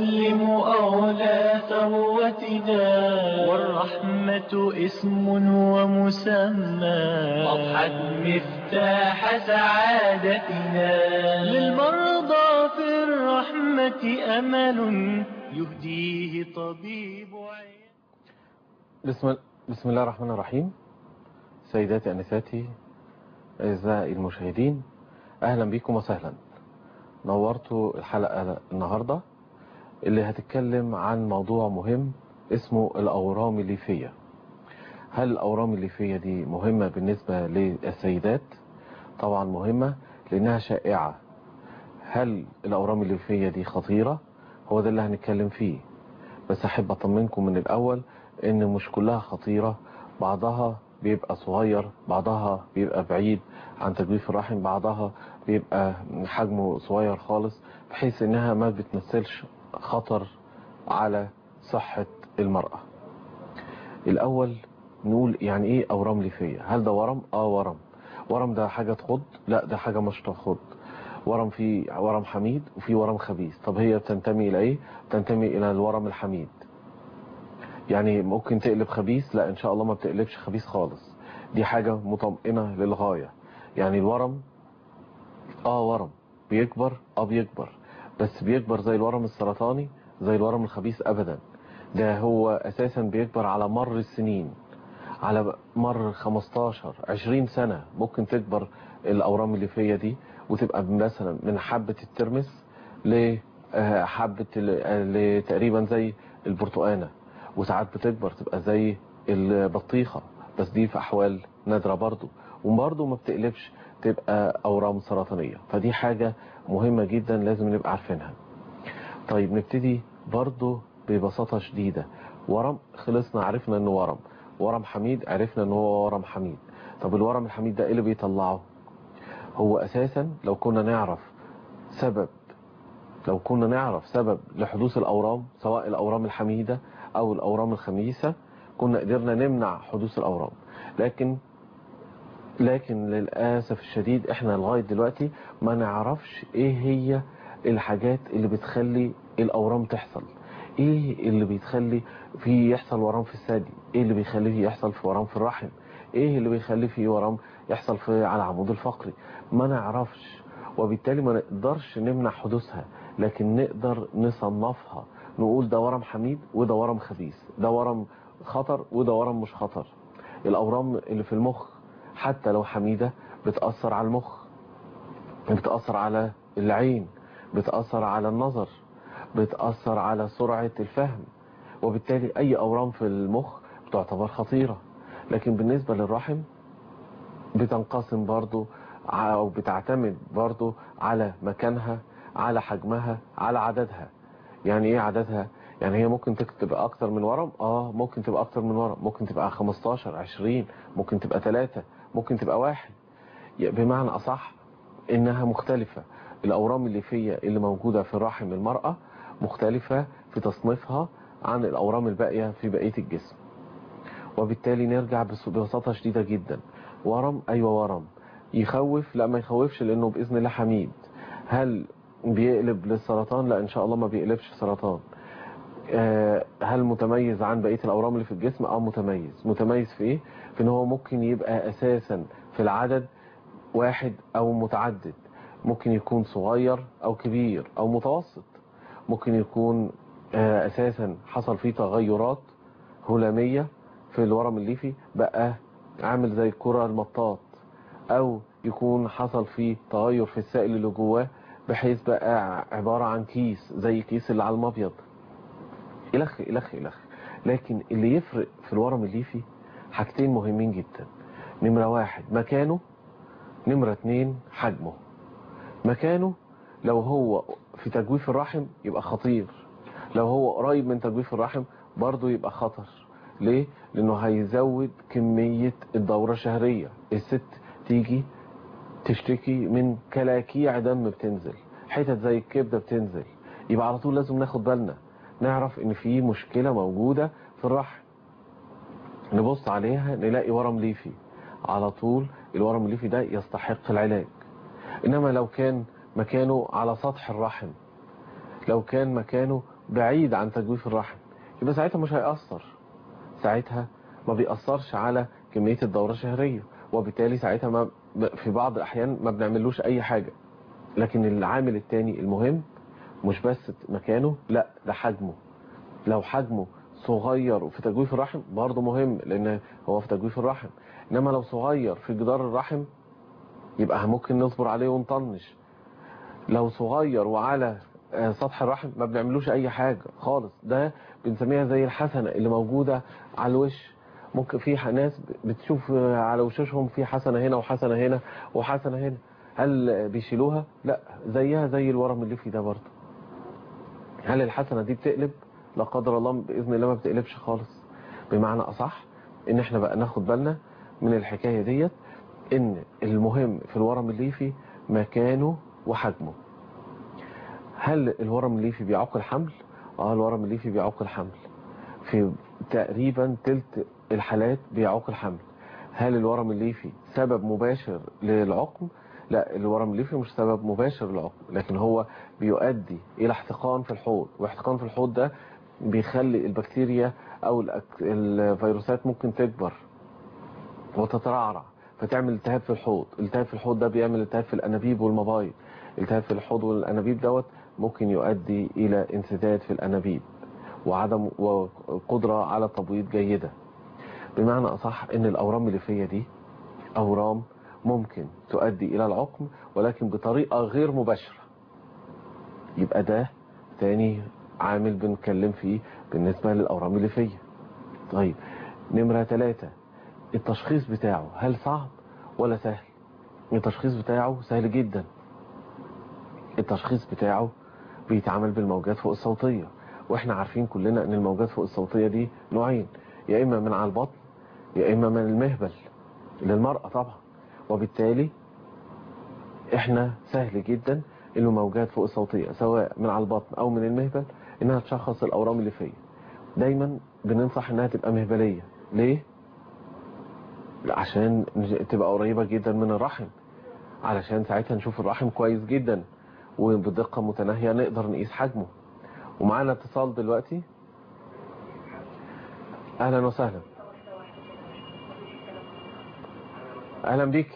المسلم أولى ثروتنا والرحمة اسم ومسمى أضحت مفتاح سعادتنا للمرضى في الرحمة أمل يهديه طبيب عين بسم, بسم الله الرحمن الرحيم سيداتي أنساتي أعزائي المشاهدين أهلا بكم وسهلا نورتوا الحلقة النهاردة اللي هتتكلم عن موضوع مهم اسمه الأورام الليفية هل الأورام الليفية دي مهمة بالنسبة للسيدات طبعا مهمة لأنها شائعة هل الأورام الليفية دي خطيرة هو ده اللي هنتكلم فيه بس أحب أطمنكم من الأول إن مش كلها خطيرة بعضها بيبقى صغير بعضها بيبقى بعيد عن تجويف الرحم بعضها بيبقى حجمه صغير خالص بحيث انها ما بتمثلش خطر على صحة المرأة الاول نقول يعني ايه اورام ليفية هل ده ورم اه ورم ورم ده حاجة تخض لا ده حاجة مش تخض ورم في ورم حميد وفي ورم خبيث طب هي بتنتمي الى ايه بتنتمي الى الورم الحميد يعني ممكن تقلب خبيث لا ان شاء الله ما بتقلبش خبيث خالص دي حاجة مطمئنة للغاية يعني الورم اه ورم بيكبر اه بيكبر بس بيكبر زي الورم السرطاني زي الورم الخبيث ابدا ده هو اساسا بيكبر على مر السنين على مر 15 20 سنة ممكن تكبر الاورام الليفية دي وتبقى مثلا من حبة الترمس لحبة تقريبا زي البرتقانة وساعات بتكبر تبقى زي البطيخة بس دي في احوال نادرة برضو وبرضو ما بتقلبش تبقى اورام سرطانية فدي حاجة مهمة جدا لازم نبقى عارفينها طيب نبتدي برضو ببساطة شديدة ورم خلصنا عرفنا انه ورم ورم حميد عرفنا انه هو ورم حميد طب الورم الحميد ده ايه اللي بيطلعه هو اساسا لو كنا نعرف سبب لو كنا نعرف سبب لحدوث الاورام سواء الاورام الحميدة او الاورام الخميسة كنا قدرنا نمنع حدوث الاورام لكن لكن للأسف الشديد احنا لغاية دلوقتي ما نعرفش ايه هي الحاجات اللي بتخلي الاورام تحصل ايه اللي بيتخلي فيه يحصل ورم في الثدي ايه اللي بيخلي فيه يحصل في ورم في الرحم ايه اللي بيخلي فيه ورم يحصل في على العمود الفقري ما نعرفش وبالتالي ما نقدرش نمنع حدوثها لكن نقدر نصنفها نقول ده ورم حميد وده ورم خبيث ده ورم خطر وده ورم مش خطر الاورام اللي في المخ حتى لو حميدة بتأثر على المخ بتأثر على العين بتأثر على النظر بتأثر على سرعة الفهم وبالتالي أي أورام في المخ بتعتبر خطيرة لكن بالنسبة للرحم بتنقسم برضو أو بتعتمد برضو على مكانها على حجمها على عددها يعني ايه عددها يعني هي ممكن تبقى اكتر من ورم اه ممكن تبقى اكتر من ورم ممكن تبقى 15 20 ممكن تبقى 3 ممكن تبقى واحد بمعنى اصح انها مختلفة الاورام الليفية اللي موجودة في رحم المرأة مختلفة في تصنيفها عن الاورام الباقية في بقية الجسم وبالتالي نرجع ببساطة شديدة جدا ورم ايوه ورم يخوف لا ما يخوفش لانه باذن الله حميد هل بيقلب للسرطان لا ان شاء الله ما بيقلبش سرطان هل متميز عن بقية الاورام اللي في الجسم اه متميز متميز في ايه في ان هو ممكن يبقى اساسا في العدد واحد او متعدد ممكن يكون صغير او كبير او متوسط ممكن يكون اساسا حصل فيه تغيرات هلامية في الورم الليفي بقى عامل زي الكرة المطاط او يكون حصل فيه تغير في السائل اللي جواه بحيث بقى عبارة عن كيس زي كيس اللي على المبيض إلخ إلخ إلخ لكن اللي يفرق في الورم الليفي حاجتين مهمين جدا نمرة واحد مكانه نمرة اتنين حجمه مكانه لو هو في تجويف الرحم يبقى خطير لو هو قريب من تجويف الرحم برضه يبقى خطر ليه؟ لأنه هيزود كمية الدورة الشهرية الست تيجي تشتكي من كلاكيع دم بتنزل حتت زي الكبدة بتنزل يبقى على طول لازم ناخد بالنا نعرف ان في مشكلة موجودة في الرحم نبص عليها نلاقي ورم ليفي على طول الورم الليفي ده يستحق العلاج انما لو كان مكانه على سطح الرحم لو كان مكانه بعيد عن تجويف الرحم يبقى ساعتها مش هيأثر ساعتها ما بيأثرش على كمية الدورة الشهرية وبالتالي ساعتها ما في بعض الأحيان ما بنعملوش أي حاجة لكن العامل التاني المهم مش بس مكانه لا ده حجمه لو حجمه صغير في تجويف الرحم برضه مهم لأن هو في تجويف الرحم إنما لو صغير في جدار الرحم يبقى ممكن نصبر عليه ونطنش لو صغير وعلى سطح الرحم ما بنعملوش اي حاجة خالص ده بنسميها زي الحسنة اللي موجودة على الوش ممكن في ناس بتشوف على وشوشهم في حسنة هنا وحسنة هنا وحسنة هنا هل بيشيلوها لا زيها زي الورم اللي في ده برضه هل الحسنة دي بتقلب لا قدر الله بإذن الله ما بتقلبش خالص بمعنى أصح ان احنا بقى ناخد بالنا من الحكاية ديت ان المهم في الورم الليفي مكانه وحجمه هل الورم الليفي بيعوق الحمل اه الورم الليفي بيعوق الحمل في تقريبا تلت الحالات بيعوق الحمل هل الورم الليفي سبب مباشر للعقم لا الورم الليفي مش سبب مباشر للعقم لكن هو بيؤدي الى احتقان في الحوض واحتقان في الحوض ده بيخلي البكتيريا او الفيروسات ممكن تكبر وتترعرع فتعمل التهاب في الحوض التهاب في الحوض ده بيعمل التهاب في الانابيب والمبايض التهاب في الحوض والانابيب دوت ممكن يؤدي الى انسداد في الانابيب وعدم وقدرة على تبويض جيدة بمعنى اصح ان الاورام الليفية دي اورام ممكن تؤدي الى العقم ولكن بطريقة غير مباشرة يبقى ده تاني عامل بنتكلم فيه بالنسبة للاورام الليفية طيب نمرة ثلاثة التشخيص بتاعه هل صعب ولا سهل التشخيص بتاعه سهل جدا التشخيص بتاعه بيتعمل بالموجات فوق الصوتية واحنا عارفين كلنا ان الموجات فوق الصوتية دي نوعين يا اما من على البطن يا اما من المهبل للمرأة طبعا وبالتالي احنا سهل جدا انه موجات فوق الصوتية سواء من على البطن او من المهبل انها تشخص الاورام اللي فيه دايما بننصح انها تبقى مهبلية ليه عشان تبقى قريبة جدا من الرحم علشان ساعتها نشوف الرحم كويس جدا وبدقة متناهية نقدر نقيس حجمه ومعانا اتصال دلوقتي اهلا وسهلا اهلا بيك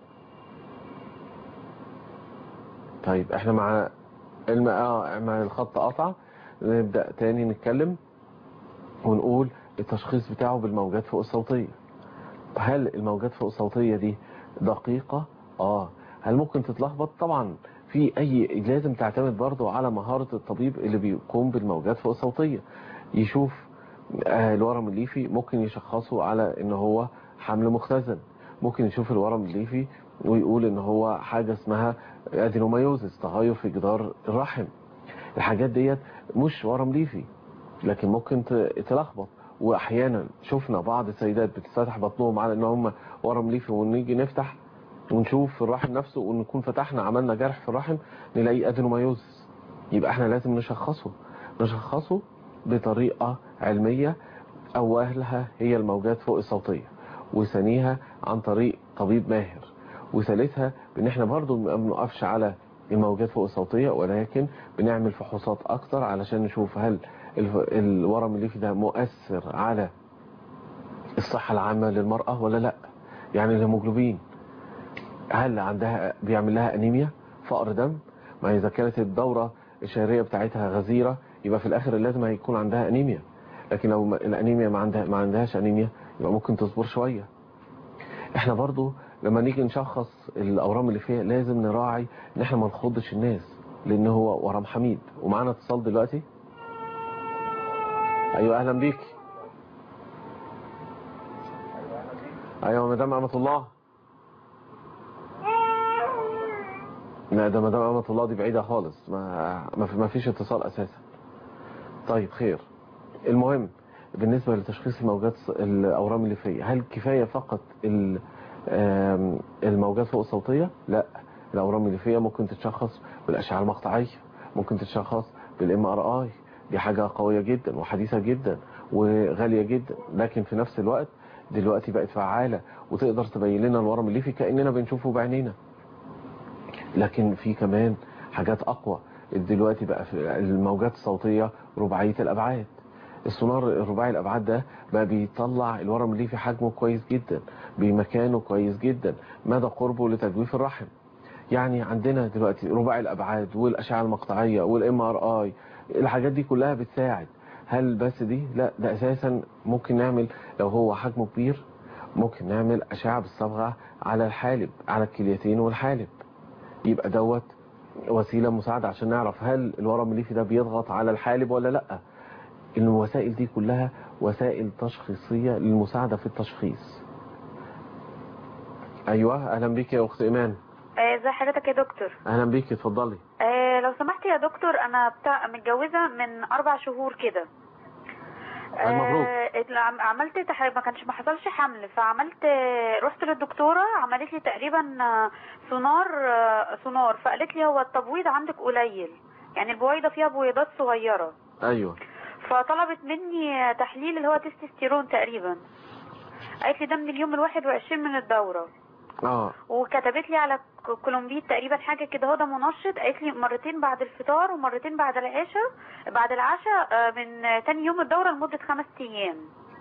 طيب احنا مع الم... اه مع الخط قطع نبدأ تاني نتكلم ونقول التشخيص بتاعه بالموجات فوق الصوتية هل الموجات فوق الصوتية دي دقيقة اه هل ممكن تتلخبط طبعا في اي لازم تعتمد برضو على مهارة الطبيب اللي بيقوم بالموجات فوق الصوتية يشوف آه الورم الليفي ممكن يشخصه على ان هو حمل مختزن ممكن يشوف الورم الليفي ويقول ان هو حاجة اسمها ادينوميوزس تغير في جدار الرحم الحاجات ديت مش ورم ليفي لكن ممكن تلخبط واحيانا شفنا بعض السيدات بتفتح بطنهم على ان هم ورم ليفي ونيجي نفتح ونشوف في الرحم نفسه ونكون فتحنا عملنا جرح في الرحم نلاقي ادينوميوزس يبقى احنا لازم نشخصه نشخصه بطريقة علمية اولها هي الموجات فوق الصوتية وثانيها عن طريق طبيب ماهر وثالثها بان احنا برضو ما بنقفش على الموجات فوق الصوتية ولكن بنعمل فحوصات اكتر علشان نشوف هل الورم الليفي ده مؤثر على الصحة العامة للمرأة ولا لا يعني الهيموجلوبين هل عندها بيعمل لها انيميا فقر دم ما اذا كانت الدورة الشهرية بتاعتها غزيرة يبقى في الاخر لازم هيكون عندها انيميا لكن لو الانيميا ما عندها ما عندهاش انيميا يبقى ممكن تصبر شوية احنا برضو لما نيجي نشخص الاورام اللي فيها لازم نراعي ان احنا ما نخضش الناس لان هو ورم حميد ومعانا اتصال دلوقتي ايوه اهلا بيك ايوه مدام امة الله لا ده مدام امة الله دي بعيدة خالص ما ما فيش اتصال اساسا طيب خير المهم بالنسبة لتشخيص الموجات الاورام اللي فيه هل كفاية فقط الموجات فوق الصوتية لا الاورام اللي فيها ممكن تتشخص بالاشعه المقطعيه ممكن تتشخص بالام ار اي دي حاجة قوية جدا وحديثة جدا وغالية جدا لكن في نفس الوقت دلوقتي بقت فعالة وتقدر تبين لنا الورم الليفي كأننا بنشوفه بعينينا لكن في كمان حاجات أقوى دلوقتي بقى في الموجات الصوتية رباعية الأبعاد السونار الرباعي الأبعاد ده بقى بيطلع الورم الليفي حجمه كويس جدا بمكانه كويس جدا مدى قربه لتجويف الرحم يعني عندنا دلوقتي رباعي الأبعاد والأشعة المقطعية والام ار اي الحاجات دي كلها بتساعد هل بس دي لا ده أساسا ممكن نعمل لو هو حجمه كبير ممكن نعمل أشعة بالصبغة على الحالب على الكليتين والحالب يبقى دوت وسيلة مساعدة عشان نعرف هل الورم الليفي ده بيضغط على الحالب ولا لا الوسائل دي كلها وسائل تشخيصية للمساعدة في التشخيص ايوه اهلا بيك يا اخت ايمان آه، ازي حضرتك يا دكتور اهلا بيك اتفضلي آه، لو سمحت يا دكتور انا بتاع متجوزه من اربع شهور كده ألف مبروك. آه، عم- عملت تح... ما كانش ما حصلش حمل فعملت آه، رحت للدكتوره عملت لي تقريبا آه، سونار آه، سونار فقالت لي هو التبويض عندك قليل يعني البويضه فيها بويضات صغيره ايوه فطلبت مني آه، تحليل اللي هو تستوستيرون تقريبا قالت لي ده من اليوم الواحد وعشرين من الدوره اه وكتبت لي على ك- كولومبيت تقريبا حاجه كده هو ده منشط قالت لي مرتين بعد الفطار ومرتين بعد العشاء بعد العشاء آه، من آه، تاني يوم الدوره لمده خمس ايام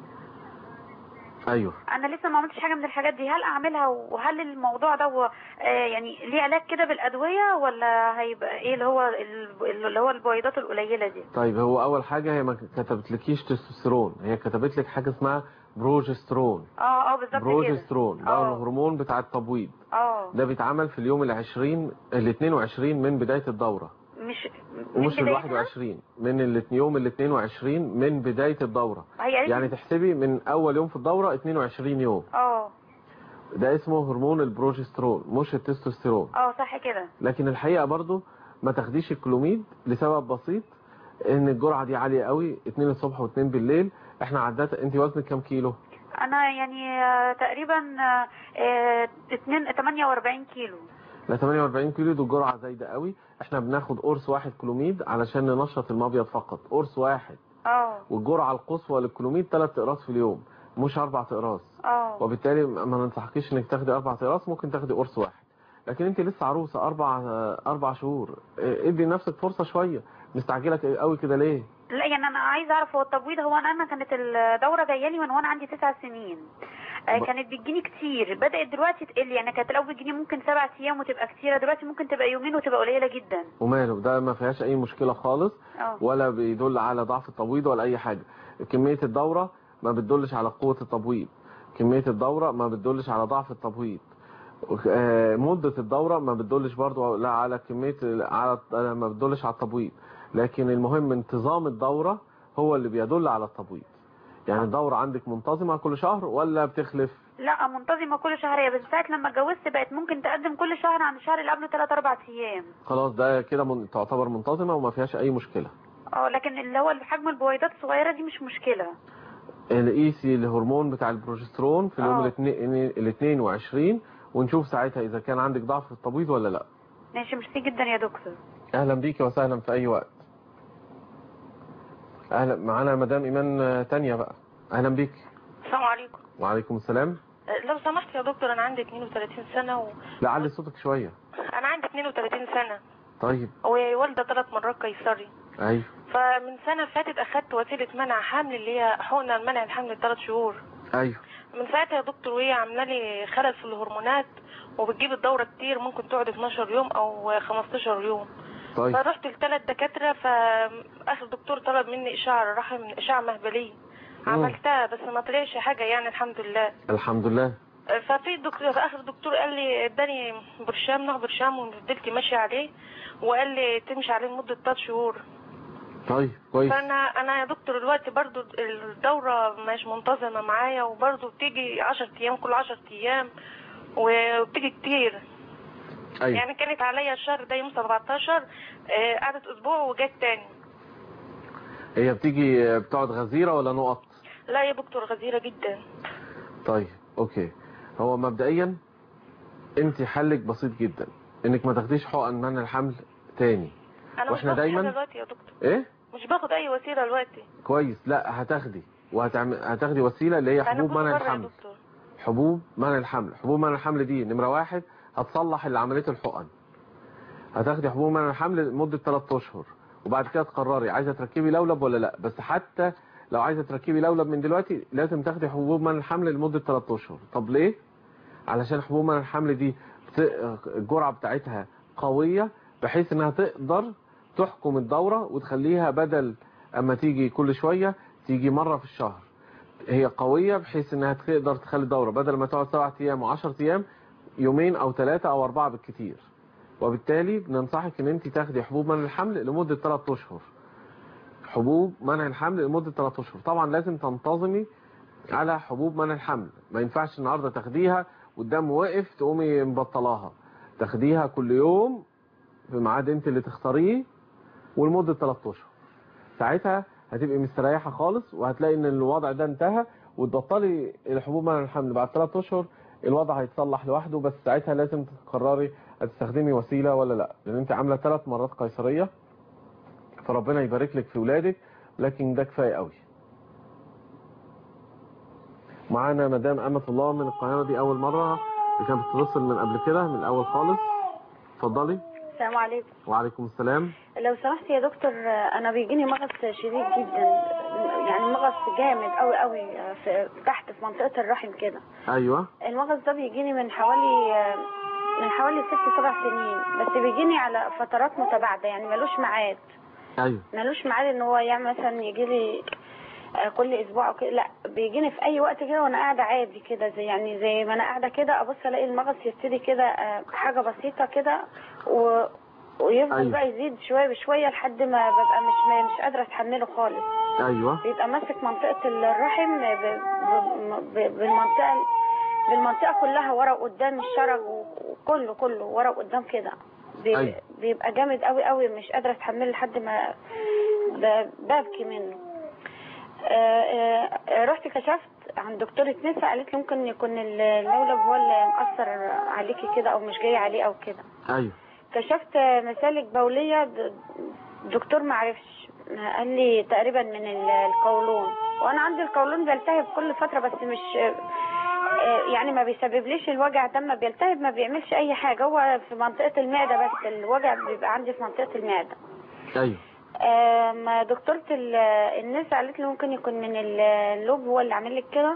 ايوه انا لسه ما عملتش حاجه من الحاجات دي هل اعملها وهل الموضوع ده هو آه، يعني ليه علاج كده بالادويه ولا هيبقى ايه اللي هو ال- اللي هو البويضات القليله دي طيب هو اول حاجة هي ما كتبتلكيش تستوستيرون هي كتبت لك حاجة اسمها بروجسترون اه اه بالظبط كده بروجسترون ده آه. الهرمون بتاع التبويض اه ده بيتعمل في اليوم العشرين ال 22 من بداية الدورة مش ومش من ال بدايتها؟ 21 من ال- يوم ال 22 من بداية الدورة هي قالت يعني لي- تحسبي من اول يوم في الدورة 22 يوم اه ده اسمه هرمون البروجسترون مش التستوستيرون اه صح كده لكن الحقيقة برضو ما تاخديش الكلوميد لسبب بسيط ان الجرعة دي عالية قوي 2 الصبح و2 بالليل احنا عدات انت وزنك كام كيلو انا يعني آه، تقريبا آه، آه، اتنين 48 كيلو لا 48 كيلو دي جرعة زايدة قوي احنا بناخد قرص واحد كلوميد علشان ننشط المبيض فقط قرص واحد اه والجرعة القصوى للكلوميد ثلاث اقراص في اليوم مش اربع اقراص اه وبالتالي ما ننصحكيش انك تاخدي اربع اقراص ممكن تاخدي قرص واحد لكن انت لسه عروسه اربع اربع شهور اه، ادي لنفسك فرصه شويه مستعجله قوي كده ليه لا يعني انا عايزه اعرف هو التبويض هو انا انا كانت الدوره جايه لي من وانا عندي تسع سنين آه، ب- كانت بتجيني كتير بدات دلوقتي تقل يعني كانت الاول بتجيني ممكن سبع ايام وتبقى كتيره دلوقتي ممكن تبقى يومين وتبقى قليله جدا وماله ده ما فيهاش اي مشكله خالص اه ولا بيدل على ضعف التبويض ولا اي حاجه كميه الدوره ما بتدلش على قوه التبويض كميه الدوره ما بتدلش على ضعف التبويض وك- آه، مده الدوره ما بتدلش برضو لا على كميه على ما بتدلش على التبويض لكن المهم انتظام الدوره هو اللي بيدل على التبويض يعني الدوره عندك منتظمه كل شهر ولا بتخلف لا منتظمه كل شهر هي بس ساعه لما اتجوزت بقت ممكن تقدم كل شهر عن الشهر اللي قبله 3 4 ايام خلاص ده كده من... تعتبر منتظمه وما فيهاش اي مشكله اه لكن اللي هو حجم البويضات الصغيره دي مش مشكله نقيسي الهرمون بتاع البروجسترون في اليوم آه. الاثنين- ال 22 ونشوف ساعتها اذا كان عندك ضعف في التبويض ولا لا ماشي ميرسي جدا يا دكتور اهلا بيك وسهلا في اي وقت اهلا معانا مدام ايمان آه، تانية بقى اهلا بيك السلام عليكم وعليكم السلام لو سمحت يا دكتور انا عندي 32 سنه و... لا علي صوتك شوية انا عندي 32 سنه طيب ووالده ثلاث مرات قيصري ايوه فمن سنه فاتت اخدت وسيله منع حمل اللي هي حقنه المنع الحمل ثلاث شهور ايوه من ساعتها يا دكتور وهي عامله لي خلل في الهرمونات وبتجيب الدوره كتير ممكن تقعد 12 يوم او 15 يوم طيب فرحت لثلاث دكاتره فاخر دكتور طلب مني اشعه رحم اشعه مهبليه مم. عملتها بس ما طلعش حاجه يعني الحمد لله الحمد لله ففي دكتور في اخر دكتور قال لي اداني برشام نوع برشام وفضلت ماشيه عليه وقال لي تمشي عليه لمده ثلاث شهور طيب كويس فانا انا يا دكتور دلوقتي برضو الدوره مش منتظمه معايا وبرضو بتيجي 10 ايام كل 10 ايام وبتيجي كتير ايوه يعني كانت عليا الشهر ده يوم 17 آه، قعدت اسبوع وجت تاني هي بتيجي آه، بتقعد غزيرة ولا نقط لا يا دكتور غزيره جدا طيب اوكي هو مبدئيا انت حلك بسيط جدا انك ما تاخديش حقن منع الحمل تاني انا وإحنا مش باخد دايماً- حاجه دلوقتي يا دكتور ايه مش باخد اي وسيله دلوقتي كويس لا هتاخدي وهتعمل هتاخدي وسيله اللي هي انا حبوب كنت منع بره يا الحمل دكتور حبوب منع الحمل حبوب منع الحمل دي نمره واحد هتصلح اللي عمليه الحقن هتاخدي حبوب منع الحمل لمده 3 اشهر وبعد كده تقرري عايزه تركبي لولب ولا لا بس حتى لو عايزه تركبي لولب من دلوقتي لازم تاخدي حبوب منع الحمل لمده 3 اشهر طب ليه علشان حبوب منع الحمل دي بت- الجرعه بتاعتها قويه بحيث انها تقدر تحكم الدوره وتخليها بدل اما تيجي كل شويه تيجي مره في الشهر هي قويه بحيث انها تقدر تخلي الدوره بدل ما تقعد 7 ايام و10 ايام يومين او ثلاثه او اربعه بالكثير وبالتالي بننصحك ان انت تاخدي حبوب منع الحمل لمده 3 اشهر حبوب منع الحمل لمده 3 اشهر طبعا لازم تنتظمي على حبوب منع الحمل ما ينفعش النهارده تاخديها والدم واقف تقومي مبطلاها تاخديها كل يوم في ميعاد انت اللي تختاريه ولمده 3 اشهر ساعتها هتبقي مستريحه خالص وهتلاقي ان الوضع ده انتهى وتبطلي الحبوب منع الحمل بعد 3 اشهر الوضع هيتصلح لوحده بس ساعتها لازم تقرري هتستخدمي وسيله ولا لا لان انت عامله ثلاث مرات قيصريه فربنا يبارك لك في ولادك لكن ده كفايه قوي معانا مدام امة الله من القاهره دي اول مره اللي كانت بتتصل من قبل كده من الاول خالص اتفضلي السلام عليكم وعليكم السلام لو سمحت يا دكتور انا بيجيني مغص شديد جدا يعني مغص جامد قوي قوي في تحت في منطقه الرحم كده ايوه المغص ده بيجيني من حوالي من حوالي ست سبع سنين بس بيجيني على فترات متباعده يعني ملوش ميعاد ايوه ملوش ميعاد ان هو يعني مثلا يجي لي كل اسبوع او كده لا بيجيني في اي وقت كده وانا قاعده عادي كده زي يعني زي ما انا قاعده كده ابص الاقي المغص يبتدي كده آه، حاجه بسيطه كده و ويفضل أيوة. بقى يزيد شويه بشويه لحد ما ببقى مش مش قادره اتحمله خالص ايوه بيبقى ماسك منطقه الرحم ب- ب- ب- بالمنطقه بالمنطقه كلها ورا وقدام الشرج وكله كله ورا وقدام كده بي- أيوة. بيبقى جامد قوي قوي مش قادره اتحمله لحد ما ب- ببكي منه آه، آه، رحت كشفت عند دكتورة نسا قالت لي ممكن يكون اللولب هو اللي مأثر عليكي كده او مش جاي عليه او كده ايوه كشفت مسالك بولية د- دكتور معرفش قال لي تقريبا من ال- القولون وانا عندي القولون بيلتهب كل فترة بس مش آه، يعني ما بيسببليش الوجع ده ما بيلتهب ما بيعملش اي حاجة هو في منطقة المعدة بس الوجع بيبقى عندي في منطقة المعدة ايوه آم، دكتورة ال- النساء قالت لي ممكن يكون من ال- اللوب هو اللي عامل لك كده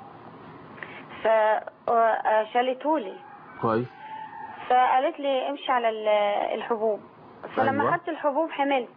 فشالتهولي كويس فقالت لي امشي على ال- الحبوب فلما أيوة. خدت الحبوب حملت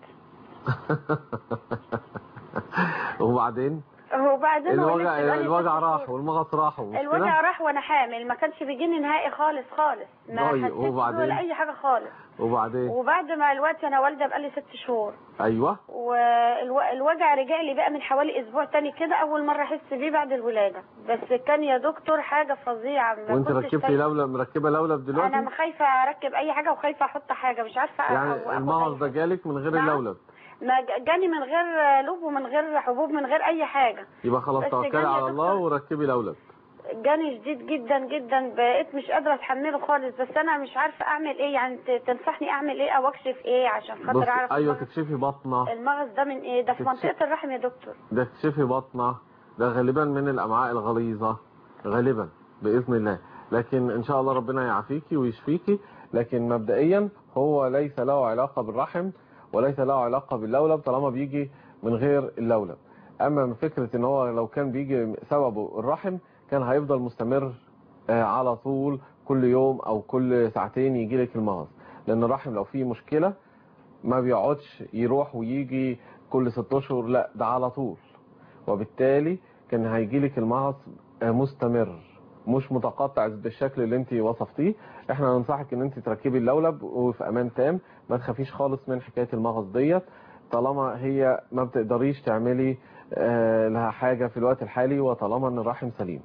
وبعدين وبعدين هو الوجع لسه بقالي الوجع ست راح شهور. والمغص راح مش الوجع كده راح وانا حامل ما كانش بيجيني نهائي خالص خالص ما طيب، حسيتش وبعدين؟ ولا اي حاجه خالص وبعدين وبعد ما الوقت انا والده بقالي ست شهور ايوه والوجع رجع لي بقى من حوالي اسبوع تاني كده اول مره احس بيه بعد الولاده بس كان يا دكتور حاجه فظيعه ما وانت كنتش ركبتي طايقة. لولب مركبه لولب دلوقتي انا خايفه اركب اي حاجه وخايفه احط حاجه مش عارفه أ- يعني أو آخد المغص أي ده جالك من غير نعم. اللولب ما ج- جاني من غير لوب ومن غير حبوب من غير اي حاجه يبقى خلاص بس توكلي جاني يا على الله دكتور. وركبي لولب جاني شديد جدا جدا بقيت مش قادره اتحمله خالص بس انا مش عارفه اعمل ايه يعني ت- تنصحني اعمل ايه او اكشف ايه عشان خاطر بص اعرف ايوه المغص- تكشفي بطنه المغص ده من ايه ده في تكشف- منطقه الرحم يا دكتور ده تكشفي بطنه ده غالبا من الامعاء الغليظه غالبا باذن الله لكن ان شاء الله ربنا يعافيكي ويشفيكي لكن مبدئيا هو ليس له علاقه بالرحم وليس له علاقه باللولب طالما بيجي من غير اللولب اما من فكره ان هو لو كان بيجي سببه الرحم كان هيفضل مستمر آه، على طول كل يوم او كل ساعتين يجي لك المغص لان الرحم لو فيه مشكله ما بيقعدش يروح ويجي كل ست اشهر لا ده على طول وبالتالي كان هيجي لك المغص آه، مستمر مش متقطع بالشكل اللي انت وصفتيه احنا ننصحك ان انت تركبي اللولب وفي امان تام ما تخافيش خالص من حكايه المغص ديت طالما هي ما بتقدريش تعملي آه، لها حاجه في الوقت الحالي وطالما ان الرحم سليم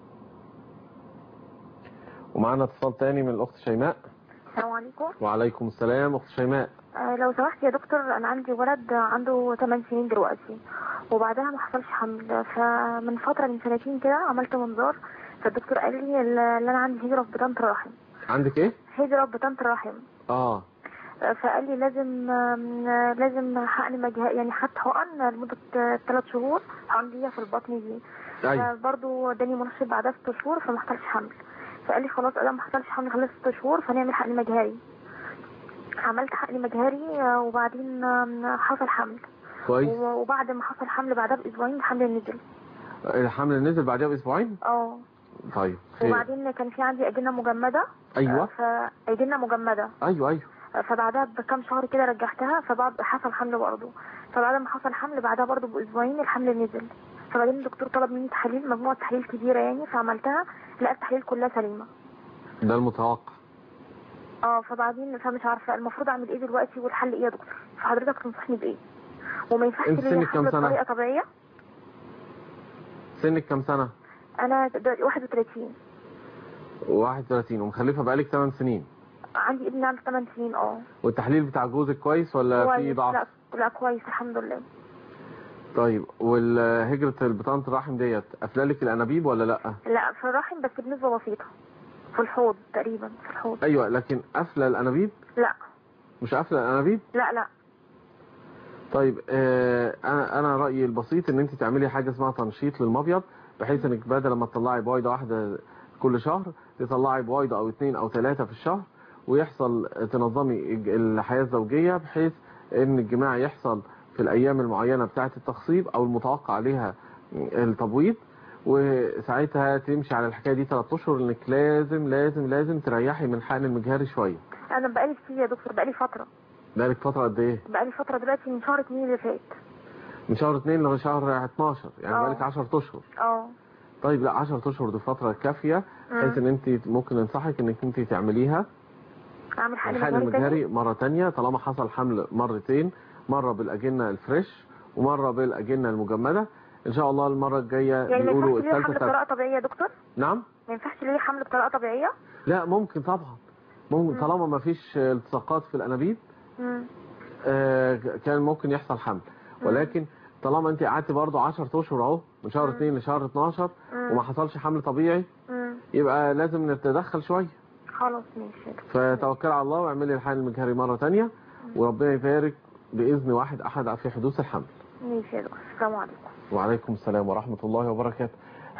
ومعانا اتصال تاني من الاخت شيماء السلام عليكم وعليكم السلام اخت شيماء آه لو سمحت يا دكتور انا عندي ولد عنده 8 سنين دلوقتي وبعدها ما حصلش حمل فمن فتره من سنتين كده عملت منظار فالدكتور قال لي ال- ان انا عندي هجره في بطانه الرحم عندك ايه هجره في بطانه الرحم اه آه، فقال لي لازم آم، آه، لازم حقن مجهري يعني خدت حقن لمده ثلاث شهور حقن ليا في البطن دي ايوه برضه اداني منشط بعدها ست شهور فما حصلش حمل فقال لي خلاص ادام ما حصلش حمل خلال ست شهور فنعمل حقن مجهري عملت حقن مجهري آه، وبعدين آم، حصل حمل كويس و- وبعد ما حصل حمل بعدها باسبوعين الحمل نزل الحمل نزل بعدها باسبوعين اه طيب خير وبعدين كان في عندي اجنه مجمده ايوه فاجنه مجمده ايوه ايوه فبعدها بكام شهر كده رجعتها فبعد حصل حمل برضه فبعد ما حصل حمل بعدها برضه باسبوعين الحمل نزل فبعدين الدكتور طلب مني تحاليل مجموعه تحاليل كبيره يعني فعملتها لقيت التحاليل كلها سليمه ده المتوقع اه فبعدين فمش عارفه المفروض اعمل ايه دلوقتي والحل ايه يا دكتور فحضرتك تنصحني بايه وما ينفعش انت ليا سنك كام حمل سنة؟ بطريقه طبيعيه سنك كام سنة انا دلوقتي 31 31 ومخلفة بقالك 8 سنين عندي ابن عنده 8 سنين اه والتحليل بتاع جوزك كويس ولا في كويس ضعف لا لا كويس الحمد لله طيب والهجرة البطانة الرحم ديت قافلالك الانابيب ولا لا لا في الرحم بس بنسبه بسيطه في الحوض تقريبا في الحوض ايوه لكن قافله الانابيب لا مش قافله الانابيب لا لا طيب آه انا انا رايي البسيط ان انت تعملي حاجه اسمها تنشيط للمبيض بحيث انك بدل ما تطلعي بويضه واحده كل شهر تطلعي بويضه او اثنين او ثلاثه في الشهر ويحصل تنظمي الج- الحياه الزوجيه بحيث ان الجماع يحصل في الايام المعينه بتاعه التخصيب او المتوقع عليها التبويض وساعتها تمشي على الحكايه دي ثلاث اشهر انك لازم لازم لازم تريحي من الحقن المجهري شويه انا بقالي كتير يا دكتور بقالي فتره بقالك فتره قد ايه بقالي فتره دلوقتي من شهر اتنين اللي فات من شهر 2 لشهر 12 يعني آه. بقالك 10 اشهر اه طيب لا 10 اشهر دي فتره كافيه بحيث ان انت ممكن ننصحك انك انت تعمليها اعمل حقن الحقن مجهري تاني المجهري مره تانية طالما حصل حمل مرتين مره بالاجنه الفريش ومره بالاجنه المجمده ان شاء الله المره الجايه يعني ما بيقولوا ينفعش ليه حمل الثالثه بطريقه طبيعيه يا دكتور نعم ما ينفعش ليه حمل بطريقه طبيعيه لا ممكن طبعا ممكن طالما ما فيش التصاقات في الانابيب امم آه، كان ممكن يحصل حمل ولكن طالما انت قعدت برضه 10 اشهر اهو من شهر 2 لشهر 12 وما حصلش حمل طبيعي امم يبقى لازم نتدخل شويه خلاص ماشي يا دكتور فتوكل على الله واعملي الحقن المجهري مره تانية وربنا يبارك باذن واحد احد في حدوث الحمل ماشي يا دكتور السلام عليكم وعليكم السلام ورحمه الله وبركاته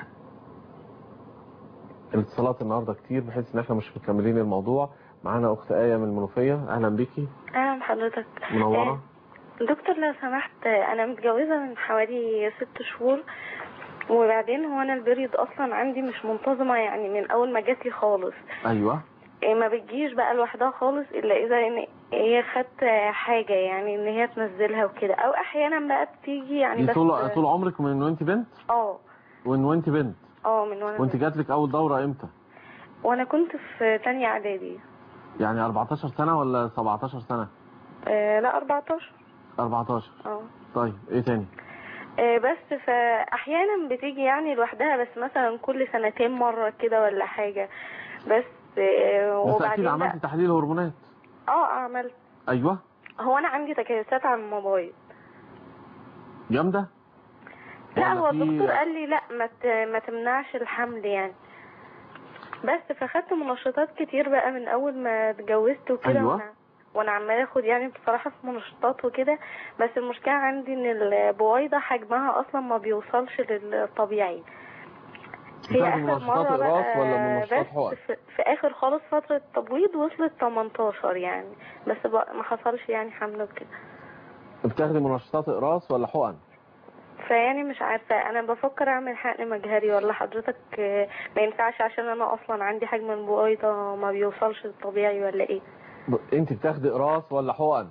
الاتصالات النهارده كتير بحيث ان احنا مش مكملين الموضوع معانا اخت ايه من المنوفيه اهلا بيكي اهلا بحضرتك منوره آه، دكتور لو سمحت آه، انا متجوزه من حوالي ست شهور وبعدين هو انا البريد اصلا عندي مش منتظمه يعني من اول ما جات لي خالص ايوه آه، ما بتجيش بقى لوحدها خالص الا اذا ان هي خدت آه، حاجه يعني ان هي تنزلها وكده او احيانا بقى بتيجي يعني دي بس طول طول عمرك من وانت بنت اه ومن وانت بنت اه من وانا وانت جات لك اول دوره امتى وانا كنت في تانية اعدادي يعني 14 سنه ولا 17 سنه آه لا 14 14 اه طيب ايه تاني آه، بس فاحيانا بتيجي يعني لوحدها بس مثلا كل سنتين مره كده ولا حاجه بس آه، بس اكيد وبعدين عملت لا- تحليل هرمونات اه عملت ايوه هو انا عندي تكيسات على الموبايل جامده لا ولا هو في- الدكتور قال لي لا ما ت- ما تمنعش الحمل يعني بس فخدت منشطات كتير بقى من اول ما اتجوزت وكده أيوة. وانا وانا عماله اخد يعني بصراحه في منشطات وكده بس المشكله عندي ان البويضه حجمها اصلا ما بيوصلش للطبيعي بتاخدي منشطات اقراص ولا منشطات بس حقن في, في اخر خالص فتره التبويض وصلت 18 يعني بس بقى ما حصلش يعني حمل وكده بتاخدي منشطات اقراص ولا حقن فيعني مش عارفة أنا بفكر أعمل حقن مجهري ولا حضرتك آه، ما ينفعش عشان أنا أصلا عندي حجم البويضة ما بيوصلش للطبيعي ولا إيه ب... انت بتاخدي اقراص ولا حقن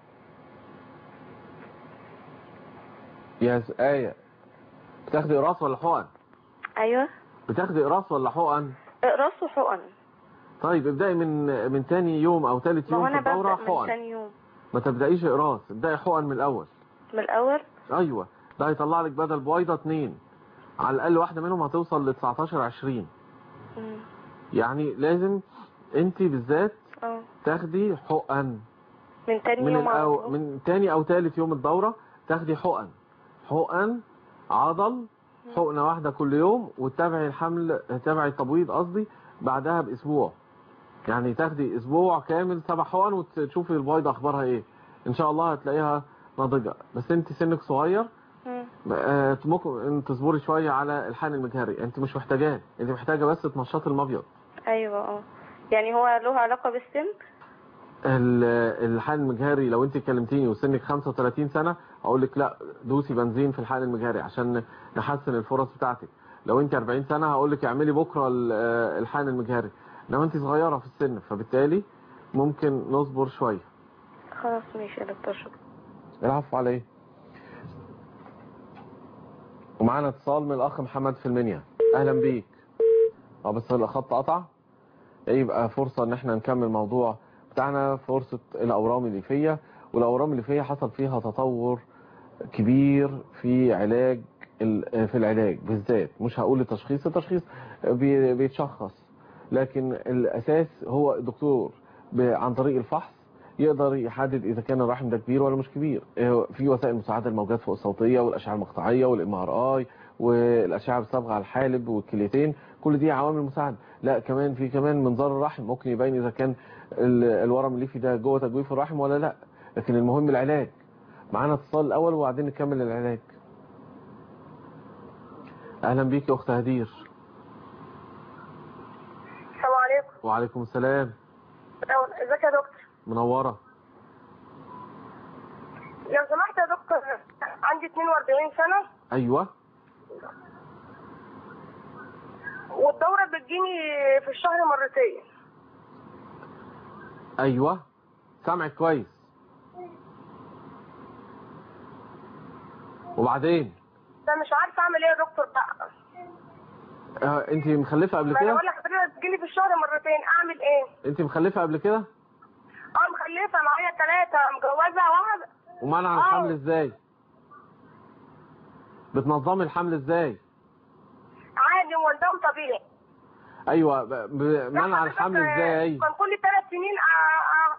يا س- آية بتاخدي اقراص ولا حقن أيوه بتاخدي اقراص ولا حقن اقراص وحقن طيب ابدأي من من تاني يوم او تالت ما هو يوم في أنا الدورة ببدأ من حقن تاني يوم ما تبدأيش اقراص ابدأي حقن من الاول من الأول ايوه ده هيطلع لك بدل بويضة اتنين على الاقل واحدة منهم هتوصل ل 19 20 مم. يعني لازم انت بالذات اه تاخدي حقن من تاني من يوم على الأو... طول. من تاني او تالت يوم الدورة تاخدي حقن حقن عضل حقنة واحدة كل يوم وتتابعي الحمل تتابعي التبويض قصدي بعدها باسبوع يعني تاخدي اسبوع كامل سبع حقن وتشوفي البويضة اخبارها ايه ان شاء الله هتلاقيها ناضجة بس انت سنك صغير مم. آه، ممكن ان تصبري شوية على الحقن المجهري انت مش محتاجاه انت محتاجة بس تنشطي المبيض أيوه اه يعني هو له علاقة بالسن ال- الحقن المجهري لو انت كلمتيني وسنك 35 سنة اقول لك لا دوسي بنزين في الحقن المجهري عشان نحسن الفرص بتاعتك لو انت 40 سنة هقول لك اعملي بكرة ال- آه، الحقن المجهري انما انت صغيرة في السن فبالتالي ممكن نصبر شوية خلاص ماشي يا دكتور شكرا العفو عليه ومعانا اتصال من الاخ محمد في المنيا اهلا بيك اه بس الخط قطع يبقى فرصة ان احنا نكمل الموضوع بتاعنا فرصة الاورام الليفية والاورام الليفية حصل فيها تطور كبير في علاج ال- في العلاج بالذات مش هقول التشخيص التشخيص بي- بيتشخص لكن الاساس هو الدكتور ب- عن طريق الفحص يقدر يحدد اذا كان الرحم ده كبير ولا مش كبير إيه في وسائل مساعده الموجات فوق الصوتيه والاشعه المقطعيه والام ار اي والاشعه بالصبغه على الحالب والكليتين كل دي عوامل مساعده لا كمان في كمان منظار الرحم ممكن يبين اذا كان ال- الورم الليفي ده جوه تجويف الرحم ولا لا لكن المهم العلاج معانا اتصال الاول وبعدين نكمل العلاج اهلا بيك يا اخت هدير السلام عليكم وعليكم السلام ازيك يا دكتور منوره لو سمحت يا دكتور عندي 42 سنة ايوه والدورة بتجيني في الشهر مرتين ايوه سامعك كويس وبعدين ده مش عارفة اعمل ايه يا دكتور بقى آه انت مخلفه قبل ما انا كده بقول لحضرتك بتجيلي في الشهر مرتين اعمل ايه انت مخلفه قبل كده اه مخلفة معايا ثلاثة مجوزة واحدة ومنع آه. الحمل ازاي بتنظمي الحمل ازاي عادي والدم طبيعي ايوه ب- ب- منع حضرتك، الحمل آه، ازاي كان كل ثلاث سنين آه، آه،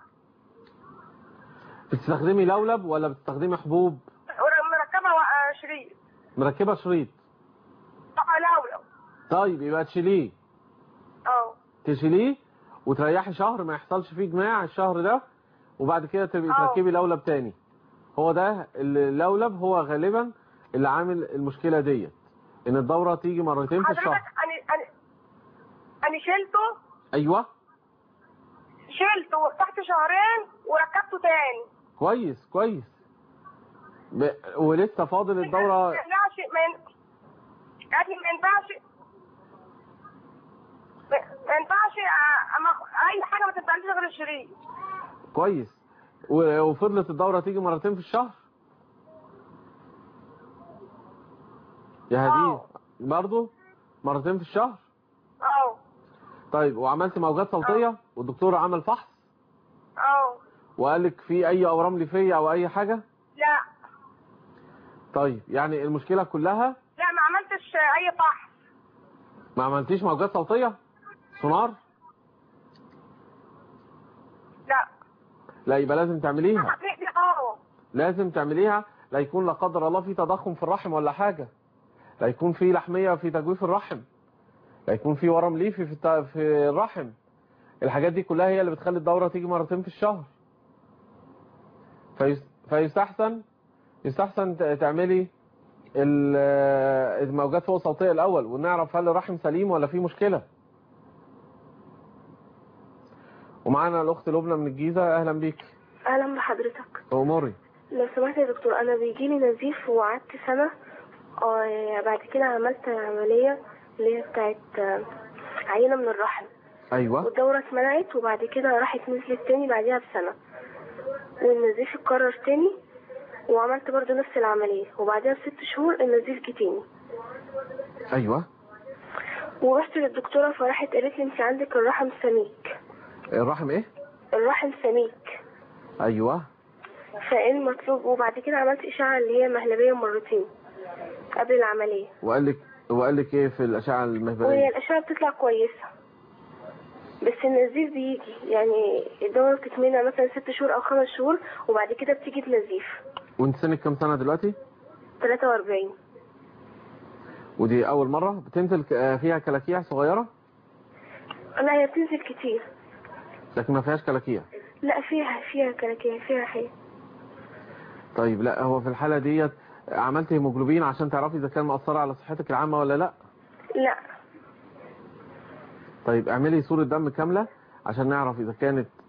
بتستخدمي لولب ولا بتستخدمي حبوب مركبة آه، شريط مركبه شريط طبعا لولو طيب يبقى تشيليه اه تشيليه وتريحي شهر ما يحصلش فيه جماع الشهر ده وبعد كده تبقي آه. تركبي لولب تاني هو ده اللولب هو غالبا اللي عامل المشكله ديت ان الدوره تيجي مرتين في حضرتك الشهر انا انا انا شلته ايوه شلته تحت شهرين وركبته تاني كويس كويس ب... ولسه فاضل ما الدوره ينفعش ما ين- قال لي ما ينفعش ما ما ينفعش أ- أما اي حاجه ما تنفعنيش غير الشريط كويس و... وفضلت الدوره تيجي مرتين في الشهر يا هديه آه. برضو مرتين في الشهر اه طيب وعملت موجات صوتيه والدكتور عمل فحص اه وقال لك في اي اورام ليفيه او اي حاجه لا طيب يعني المشكله كلها لا ما عملتش اي فحص ما عملتيش موجات صوتيه سونار لا لا يبقى لازم تعمليها اه لازم تعمليها لا يكون لا قدر الله في تضخم في الرحم ولا حاجة لا يكون في لحمية في تجويف الرحم لا يكون في ورم ليفي في الت- في الرحم الحاجات دي كلها هي اللي بتخلي الدورة تيجي مرتين في الشهر فيس- فيستحسن يستحسن ت- تعملي ال- الموجات فوق الصوتية الأول ونعرف هل الرحم سليم ولا في مشكلة ومعانا الأخت لبنى من الجيزة أهلا بيك اهلا بحضرتك أموري لو سمحت يا دكتور انا بيجيلي نزيف وقعدت سنه آه، بعد كده عملت عمليه اللي هي بتاعت آه، عينه من الرحم أيوه والدورة اتمنعت وبعد كده راحت نزلت تاني بعدها بسنة والنزيف اتكرر تاني وعملت برضو نفس العملية وبعدها بست شهور النزيف جه تاني أيوه ورحت للدكتورة فراحت قالت لي انت عندك الرحم سميك الرحم إيه؟ الرحم سميك أيوه فايه المطلوب وبعد كده عملت اشعة اللي هي مهلبية مرتين قبل العملية وقال لك وقال لك ايه في الاشعه وهي المهبليه الاشعة بتطلع كويسة بس النزيف بيجي يعني الدورة بتتمنع مثلا ست شهور او خمس شهور وبعد كده بتيجي بنزيف وانت سنك كام سنه دلوقتي 43 ودي اول مره بتنزل ك- آه، فيها كلاكيع صغيره لا هي بتنزل كتير لكن ما فيهاش كلاكيع لا فيها فيها كلاكيع فيها حاجة طيب لا هو في الحاله ديت عملت هيموجلوبين عشان تعرفي اذا كان مأثره على صحتك العامه ولا لا لا طيب اعملي صوره دم كامله عشان نعرف اذا كانت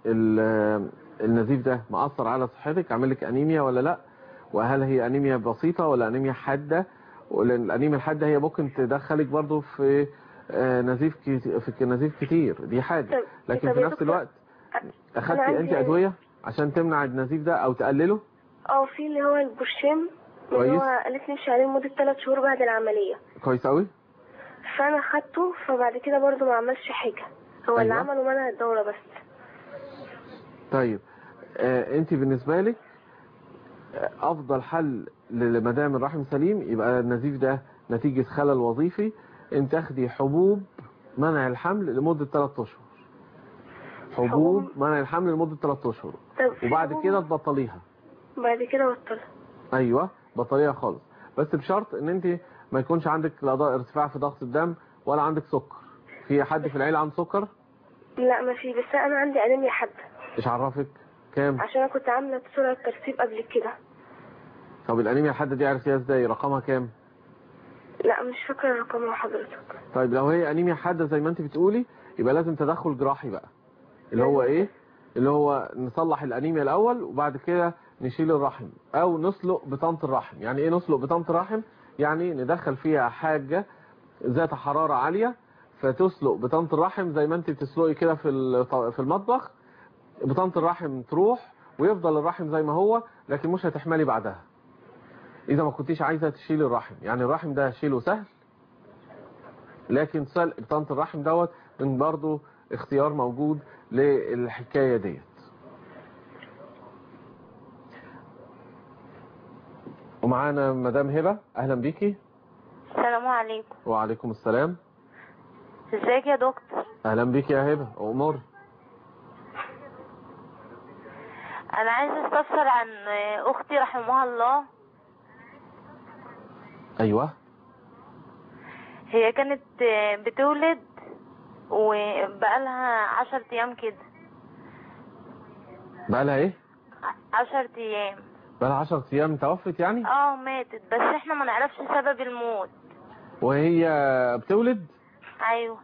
ال- النزيف ده مأثر على صحتك عامل لك انيميا ولا لا وهل هي انيميا بسيطة ولا انيميا حادة ولان الانيميا الحادة هي ممكن تدخلك برضو في آه، نزيف كت- في نزيف كتير دي حاجة طب- لكن طب في يا نفس دكتور، الوقت أنا اخدتي عندي- انت ادوية عشان تمنع النزيف ده او تقلله اه في اللي هو البرشام اللي كويس. هو قالت لي امشي عليه لمدة 3 شهور بعد العملية كويس قوي فانا خدته فبعد كده برضو ما عملش حاجة هو اللي أيوة. عمله منع الدورة بس طيب آه انت بالنسبة لك آه، افضل حل لمدام الرحم سليم يبقى النزيف ده نتيجة خلل وظيفي انت تاخدي حبوب منع الحمل لمدة 3 اشهر حبوب حبوب؟ منع الحمل لمدة 3 اشهر طب في وبعد حبوب- كده تبطليها بعد كده بطلها ايوه بطليها خالص بس بشرط ان انت ما يكونش عندك لا ض- ارتفاع في ضغط الدم ولا عندك سكر في حد في العيله عنده سكر لا ما في بس انا عندي انيميا حادة ايش عرفك كام عشان انا كنت عاملة سرعة ترسيب قبل كده طب الانيميا الحاده دي عرفتيها ازاي رقمها كام لا مش فاكرة رقم حضرتك طيب لو هي انيميا حاده زي ما انت بتقولي يبقى لازم تدخل جراحي بقى اللي هو ايه اللي هو نصلح الانيميا الاول وبعد كده نشيل الرحم او نسلق بطانه الرحم يعني ايه نسلق بطانه الرحم يعني ندخل فيها حاجه ذات حراره عاليه فتسلق بطانه الرحم زي ما انت بتسلقي كده في الط- في المطبخ بطانه الرحم تروح ويفضل الرحم زي ما هو لكن مش هتحملي بعدها اذا ما كنتيش عايزه تشيلي الرحم يعني الرحم ده شيله سهل لكن سلق بطانه الرحم دوت من برضه اختيار موجود للحكايه ديت ومعانا مدام هبه اهلا بيكي السلام عليكم وعليكم السلام ازيك يا دكتور اهلا بيكي يا هبه امور انا عايزه استفسر عن اختي رحمها الله ايوه هي كانت بتولد وبقالها عشر ايام كده بقى لها ايه عشر ايام بقى لها 10 ايام توفت يعني اه ماتت بس احنا ما نعرفش سبب الموت وهي بتولد ايوه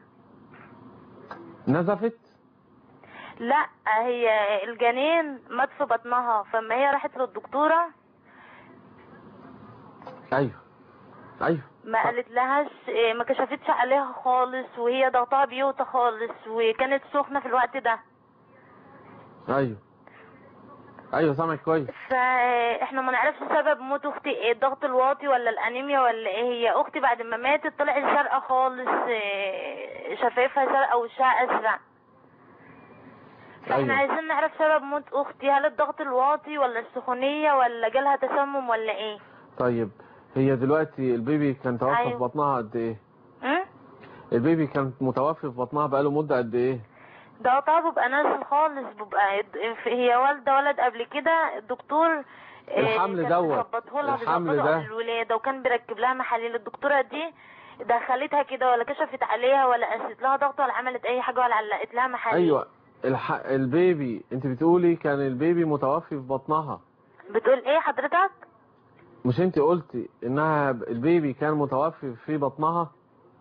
نزفت لا هي الجنين مات في بطنها فما هي راحت للدكتوره ايوه ايوه ما قالت لهاش إيه، ما كشفتش عليها خالص وهي ضغطها بيوطى خالص وكانت سخنه في الوقت ده ايوه ايوه سامعك كويس فاحنا ما نعرفش سبب موت اختي ايه الضغط الواطي ولا الانيميا ولا ايه هي اختي بعد ما ماتت طلعت زرقاء خالص إيه، شفايفها زرقاء وشها ازرق فاحنا أيوة. عايزين نعرف سبب موت اختي هل الضغط الواطي ولا السخونيه ولا جالها تسمم ولا ايه طيب هي دلوقتي البيبي كان توفى أيوة. في بطنها قد ايه م? البيبي كان متوفي في بطنها بقاله مدة قد ايه ده طبعا بيبقى نازل خالص بيبقى هي والده ولد قبل كده الدكتور إيه، الحمل كان دوت. بيظبطه لها الحمل بيظبطه ده. قبل الولاده وكان بيركب لها محاليل الدكتوره دي دخلتها كده ولا كشفت عليها ولا قست لها ضغط ولا عملت اي حاجه ولا علقت لها محاليل ايوه الح... البيبي انت بتقولي كان البيبي متوفي في بطنها بتقول ايه حضرتك مش انت قلتي انها ب- البيبي كان متوفي في بطنها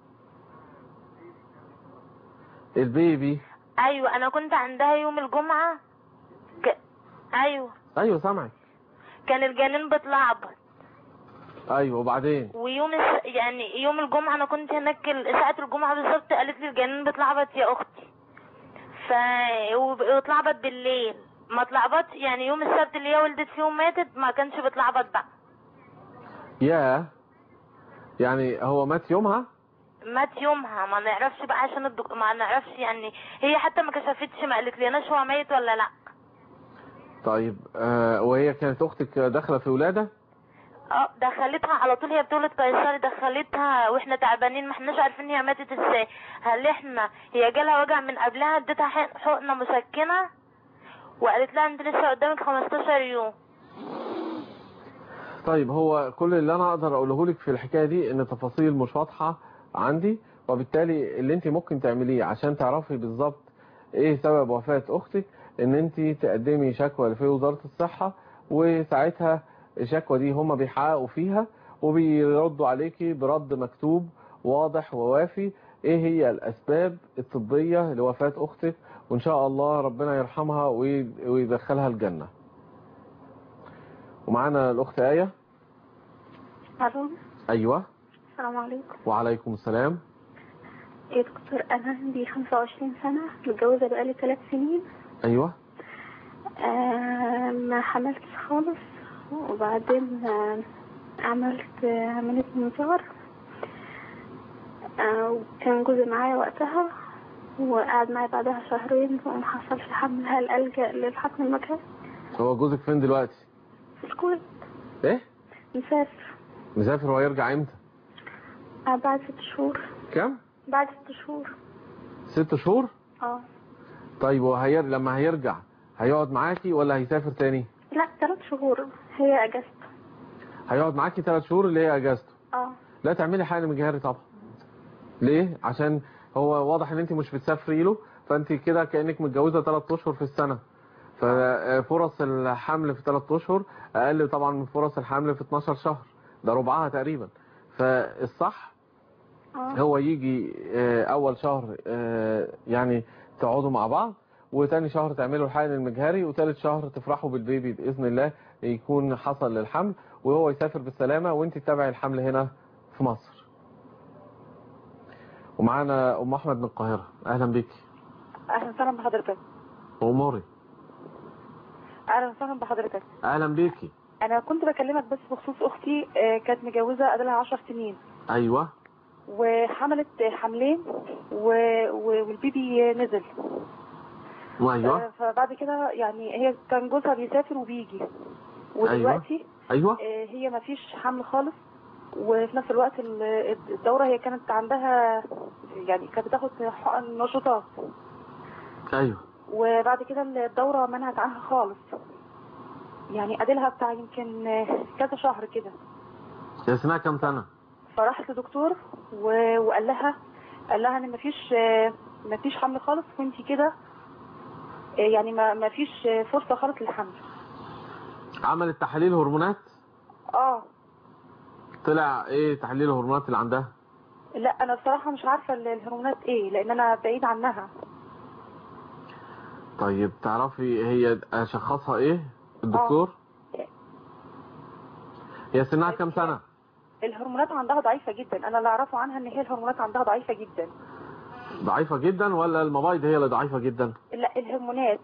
البيبي ايوه انا كنت عندها يوم الجمعه ك... ايوه ايوه سامعك كان الجنين بتلعبط ايوه وبعدين ويوم الس... يعني يوم الجمعة أنا كنت هناك ال- ساعة الجمعة بالظبط قالت لي الجنين بتلعبط يا أختي ف وب- واتلعبط بالليل ما اتلعبطش يعني يوم السبت اللي هي ولدت فيه وماتت ما كانش بتلعبط بقى يا يعني هو مات يومها مات يومها ما نعرفش بقى عشان الدك... ما نعرفش يعني هي حتى ما كشفتش ما قالت لناش هو ميت ولا لا طيب آه وهي كانت اختك داخله في ولاده اه دخلتها على طول هي بتولد قيصري دخلتها واحنا تعبانين ما احناش عارفين هي ماتت ازاي هل احنا هي جالها وجع من قبلها اديتها حق- حقنه مسكنه وقالت لها انت لسه قدامك 15 يوم طيب هو كل اللي انا اقدر اقوله لك في الحكايه دي ان تفاصيل مش واضحه عندي وبالتالي اللي انت ممكن تعمليه عشان تعرفي بالظبط ايه سبب وفاه اختك ان انت تقدمي شكوى في وزاره الصحه وساعتها الشكوى دي هم بيحققوا فيها وبيردوا عليكي برد مكتوب واضح ووافي ايه هي الاسباب الطبية لوفاة اختك وان شاء الله ربنا يرحمها وي- ويدخلها الجنة ومعانا الاخت آية الو ايوه السلام عليكم وعليكم السلام يا دكتور انا عندي 25 سنه متجوزه بقالي ثلاث سنين ايوه آه ما حملتش خالص وبعدين آه عملت آه عملية منظار آه وكان جوزي معايا وقتها وقعد معايا بعدها شهرين وما حصلش حمل هل ألجأ للحقن المكان هو جوزك فين دلوقتي في الكويت ايه مسافر مسافر وهيرجع امتى آه بعد ست شهور كم بعد ست شهور ست شهور اه طيب وهير لما هيرجع هيقعد معاكي ولا هيسافر تاني لا ثلاث شهور هي اجازته هيقعد معاكي ثلاث شهور اللي هي اجازته اه لا تعملي حقن مجهري طبعا ليه عشان هو واضح ان انت مش بتسافري له فانت كده كانك متجوزه ثلاث اشهر في السنه ففرص الحمل في ثلاث اشهر اقل طبعا من فرص الحمل في 12 شهر ده ربعها تقريبا فالصح اه هو يجي آه، اول شهر آه، يعني تقعدوا مع بعض وتاني شهر تعملوا الحقن المجهري وتالت شهر تفرحوا بالبيبي باذن الله يكون حصل للحمل وهو يسافر بالسلامه وانت تتابعي الحمل هنا في مصر ومعانا ام احمد من القاهره اهلا بيكي اهلا وسهلا بحضرتك اموري اهلا وسهلا بحضرتك اهلا بيكي انا كنت بكلمك بس بخصوص اختي آه، كانت متجوزه قبلها 10 سنين ايوه وحملت حملين و... و... والبيبي نزل وايوه آه، فبعد كده يعني هي كان جوزها بيسافر وبيجي ودلوقتي ايوه آه، هي ما فيش حمل خالص وفي نفس الوقت ال- الدورة هي كانت عندها يعني كانت بتاخد حقن نشاطات ايوه وبعد كده الدورة منعت عنها خالص يعني اديلها بتاع يمكن آه، كذا شهر كده هي سنها كام سنه فراحت لدكتور و... وقال لها قال لها ان مفيش آه، مفيش حمل خالص وانت كده آه، يعني ما مفيش آه، فرصة خالص للحمل عملت تحاليل هرمونات اه طلع ايه تحليل الهرمونات اللي عندها لا انا بصراحة مش عارفة ال- الهرمونات ايه لان انا بعيد عنها طيب تعرفي هي شخصها ايه الدكتور هي سنها كام سنة الهرمونات عندها ضعيفة جدا انا اللي اعرفه عنها ان هي الهرمونات عندها ضعيفة جدا ضعيفة جدا ولا المبايض هي اللي ضعيفة جدا لا الهرمونات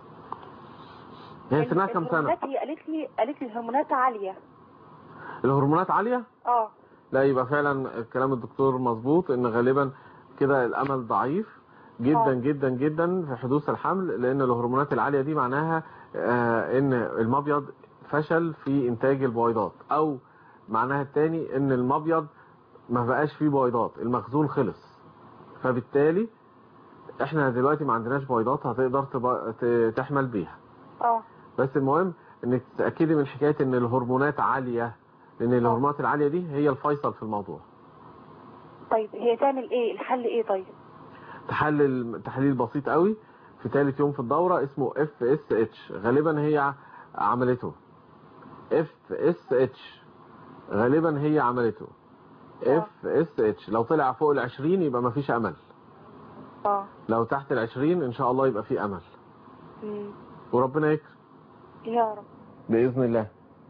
هي سنها كام سنة الهرمونات هي قالت لي قالت لي الهرمونات عالية الهرمونات عالية اه لا يبقى فعلا كلام الدكتور مظبوط ان غالبا كده الامل ضعيف جدا آه. جدا جدا في حدوث الحمل لان الهرمونات العالية دي معناها آه ان المبيض فشل في انتاج البويضات او معناها التاني ان المبيض ما بقاش فيه بويضات المخزون خلص فبالتالي احنا دلوقتي ما عندناش بويضات هتقدر تبقى- ت- تحمل بيها اه بس المهم انك تتاكدي من حكايه ان الهرمونات عاليه لان الهرمونات العاليه دي هي الفيصل في الموضوع طيب هي تعمل ايه الحل ايه طيب تحلل تحليل بسيط قوي في ثالث يوم في الدوره اسمه اف اس اتش غالبا هي ع- عملته اف اس اتش غالبا هي عملته اف اس اتش لو طلع فوق ال 20 يبقى ما فيش امل اه لو تحت ال 20 ان شاء الله يبقى في امل مم. وربنا يكرم يا رب باذن الله